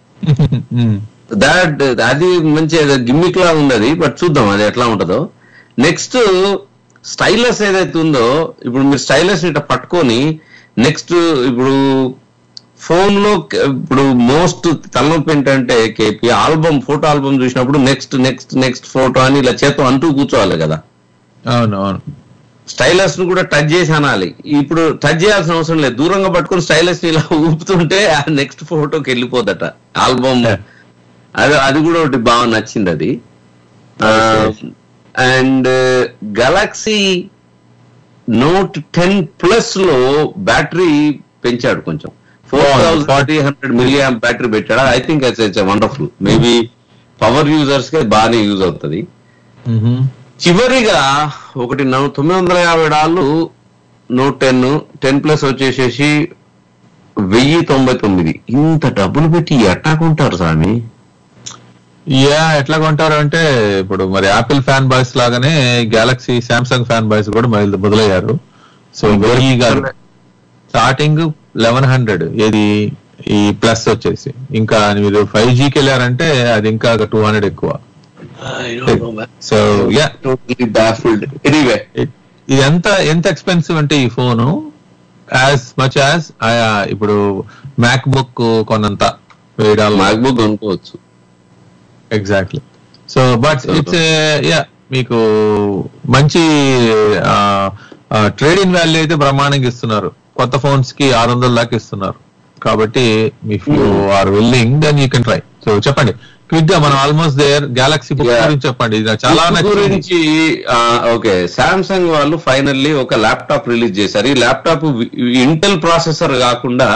దాట్ అది మంచి గిమ్మిక్ లా ఉంది అది బట్ చూద్దాం అది ఎట్లా ఉంటుందో నెక్స్ట్ స్టైలస్ ఏదైతే ఉందో ఇప్పుడు మీరు స్టైలస్ ఇట్లా పట్టుకొని నెక్స్ట్ ఇప్పుడు ఫోన్ లో క- ఇప్పుడు మోస్ట్ తలనొప్పి ఏంటంటే కేపీ ఆల్బమ్ ఫోటో ఆల్బమ్ చూసినప్పుడు నెక్స్ట్ నెక్స్ట్ నెక్స్ట్ ఫోటో అని ఇలా చేత్తో అంటూ కూర్చోవాలి కదా అవును అవును స్టైలస్ ను కూడా టచ్ చేసి అనాలి ఇప్పుడు టచ్ చేయాల్సిన అవసరం లేదు దూరంగా పట్టుకొని స్టైలస్ ని ఇలా ఊపుతుంటే ఆ నెక్స్ట్ ఫోటోకి వెళ్ళిపోదట ఆల్బమ్ అది అది కూడా ఒకటి బాగా నచ్చింది అది and Galaxy note ten plus లో బ్యాటరీ పెంచాడు కొంచెం four thousand three hundred milliamp battery పెట్టాడు I think it's wonderful maybe power users కి బాగానే యూజ్ అవుతుంది చివరిగా ఒకటి నవ్వు- తొమ్మిది వందల యాభై డాలర్లు నోట్ టెన్ టెన్ ప్లస్ వచ్చేసేసి వెయ్యి తొంభై తొమ్మిది ఇంత డబ్బులు పెట్టి ఎట్టా కొంటారు స్వామి యా ఎట్లా కొంటారు అంటే ఇప్పుడు మరి యాపిల్ ఫ్యాన్ బాయ్స్ లాగానే గెలాక్సీ శాంసంగ్ ఫ్యాన్ బాయ్స్ కూడా మొదలు- మొదలయ్యారు సో వెయ్యి కాదు స్టార్టింగ్ లెవెన్ హండ్రెడ్ ఏది ఈ ప్లస్ వచ్చేసి ఇంకా మీరు ఫైవ్ జీకి వెళ్ళారంటే అది ఇంకా టూ హండ్రెడ్ ఎక్కువ సో యా ఎనీవే ఇది ఎంత ఎంత ఎక్స్పెన్సివ్ అంటే ఈ ఫోను యాజ్ మచ్ యాజ్ ఇప్పుడు మ్యాక్ బుక్ కొన్నంత వేయడాలు మ్యాక్ బుక్ కొనుక్కోవచ్చు exactly so but it's yeah మీకు మంచి ట్రేడింగ్ వాల్యూ అయితే బ్రహ్మాండంగా ఇస్తున్నారు కొత్త ఫోన్స్ కి ఆరు వందల దాకా ఇస్తున్నారు కాబట్టి if you are willing then you can try so చెప్పండి క్విక్ గా మనం almost there Galaxy book Yeah. గురించి చెప్పండి ఇది నాకు చాలా బుక్ నచ్చింది గురించి ఓకే సామ్సంగ్ వాళ్ళు ఫైనల్లీ ఒక ల్యాప్టాప్ రిలీజ్ చేశారు ఈ ల్యాప్టాప్ ఇంటెల్ ప్రాసెసర్ కాకుండా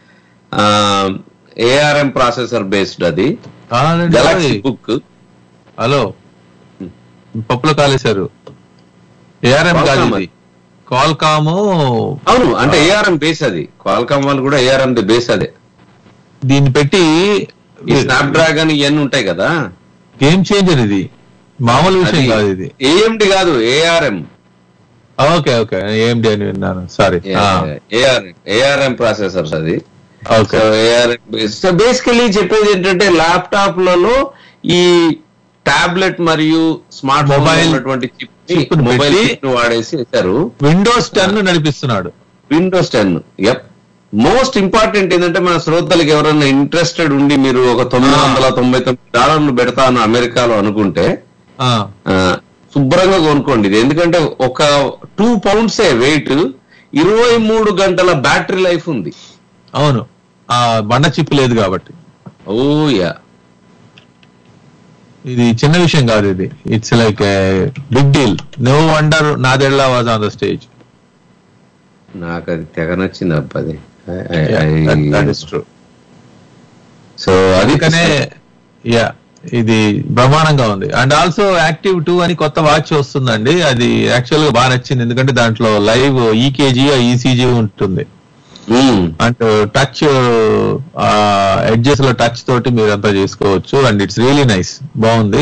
ఏఆర్ఎం ప్రాసెసర్ బేస్డ్ అది అవునండి. గెలాక్సీ బుక్ హలో పప్పులో కాలేశారు ఏఆర్ఎం కాదు Qualcomm ఇది కాల్కామ్ అవును అంటే ఏఆర్ఎం బేస్ అది క్వాల్కామ్ వాళ్ళు కూడా ఏఆర్ఎం బేస్ అదే దీన్ని పెట్టి ఈ స్నాప్ డ్రాగన్ ఇవన్నీ ఉంటాయి కదా గేమ్ చేంజర్ ఇది మామూలు విషయం కాదు ఇది ఏఎండి కాదు ఏఆర్ఎం ఓకే ఓకే ఏఎండి అని విన్నాను సారీ ఏఆర్ఎం ఏఆర్ఎం ప్రాసెసర్స్ అది ఓకే సో బేసికలీ చెప్పేది ఏంటంటే ల్యాప్టాప్ లలో ఈ టాబ్లెట్ మరియు స్మార్ట్ మొబైల్ Mobile ఉన్నటువంటి చిప్ chip ని మొబైల్ పెట్టి చిప్ వాడేసి వేశారు విండోస్ టెన్ నడిపిస్తున్నాడు విండోస్ టెన్ ఎప్ మోస్ట్ ఇంపార్టెంట్ ఏంటంటే మన శ్రోతలకు ఎవరైనా ఇంట్రెస్టెడ్ ఉండి మీరు ఒక తొమ్మిది వందల తొంభై తొమ్మిది డాలర్లు పెడతాను అమెరికాలో అనుకుంటే ఆ, ఆ, శుభ్రంగా కొనుక్కోండి ఇది ఎందుకంటే ఒక టూ పౌండ్సే వెయిట్ ఇరవై మూడు గంటల బ్యాటరీ లైఫ్ ఉంది అవును ఆ బండ చిప్ లేదు కాబట్టి ఓ యా ఇది చిన్న విషయం కాదు ఇది it's like big deal no wonder Nadella was on the stage నాకు అది తెగ నచ్చింది అబ్బా అది దట్ ఇస్ ట్రూ సో అది అందుకనే యా ఇది బ్రహ్మాండంగా ఉంది అండ్ ఆల్సో యాక్టివ్ టూ అని కొత్త వాచ్ వస్తుందండి అది యాక్చువల్ గా బాగా నచ్చింది ఎందుకంటే దాంట్లో లైవ్ ఈకేజీ ఈసీజీ ఉంటుంది అండ్ టచ్ ఎడ్జెస్ లో టచ్ తోటి మీరు అంతా చేసుకోవచ్చు అండ్ ఇట్స్ రియలీ నైస్ బాగుంది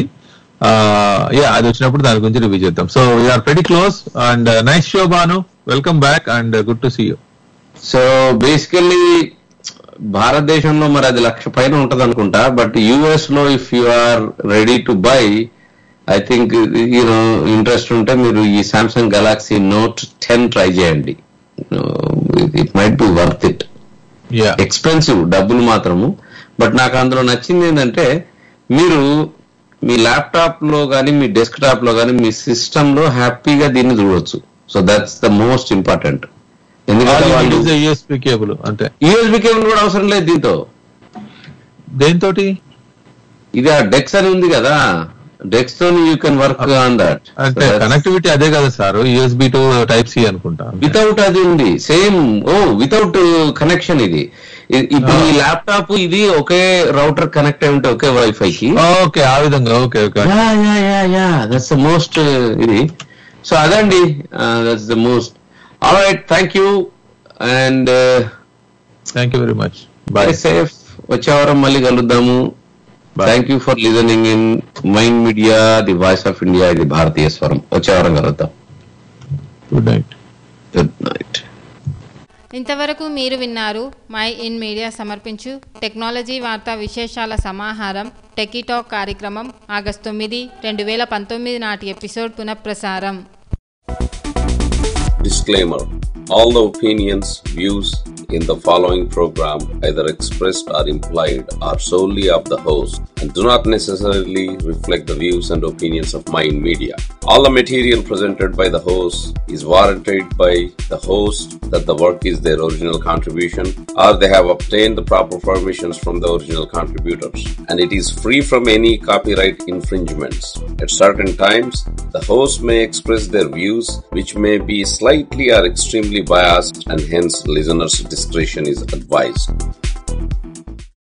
యా అది వచ్చినప్పుడు దాని గురించి రివ్యూ చేద్దాం so we're very close and nice show Banu welcome back and good to see you so basically భారతదేశంలో మరి అది లక్ష పైన ఉంటది అనుకుంటా బట్ యుఎస్ లో if you are ready to buy I think you know interest ఉంటే మీరు ఈ Samsung Galaxy note ten try చేయండి it might be worth it yeah expensive డబ్బులు మాత్రము బట్ నాకు అందులో నచ్చింది ఏంటంటే మీరు మీ ల్యాప్టాప్ లో కానీ మీ డెస్క్ టాప్ లో కానీ మీ సిస్టమ్ లో హ్యాపీగా దీన్ని చూడొచ్చు so that's the most important ఎందుకంటే వాళ్ళు యూఎస్పీ కేబుల్ అంతే యూఎస్బి కేబుల్ కూడా అవసరం లేదు దీంతో దేంతో ఇది ఆ డెక్స్ అని ఉంది కదా డెక్స్ తో you can work on that అంటే కనెక్టివిటీ అదే కదా sir USB to type C అనుకుంటా వితౌట్ అది ఉంది సేమ్ ఓ వితౌట్ కనెక్షన్ ఇది ఇ- ఇప్పుడు ఈ ల్యాప్టాప్ ఇది ఒకే రౌటర్ కనెక్ట్ అయి ఉంటే ఒకే వైఫై కి ఓకే ఆ విధంగా okay okay yeah yeah yeah yeah that's the most ఇది సో అదండి that's the most all right thank you and thank you very much bye bye safe వచ్చే వారం మళ్ళీ కలుద్దాము thank you for listening in mind media the voice of India ఇది భారతీయ స్వరం వచ్చే వారం కలుద్దాం గుడ్ నైట్ గుడ్ నైట్ ఇంతవరకు మీరు విన్నారు మై ఇన్ మీడియా సమర్పించు టెక్నాలజీ వార్తా విశేషాల సమాహారం టెకీటాక్ కార్యక్రమం ఆగస్టు తొమ్మిది రెండు వేల పంతొమ్మిది నాటి ఎపిసోడ్ పునఃప్రసారం Disclaimer All the opinions, views in the following program, either expressed or implied, are solely of the host and do not necessarily reflect the views and opinions of Mind Media. All the material presented by the host is warranted by the host that the work is their original contribution or they have obtained the proper permissions from the original contributors and it is free from any copyright infringements. At certain times, the host may express their views which may be slightly or extremely biased and hence listeners' discretion is advised.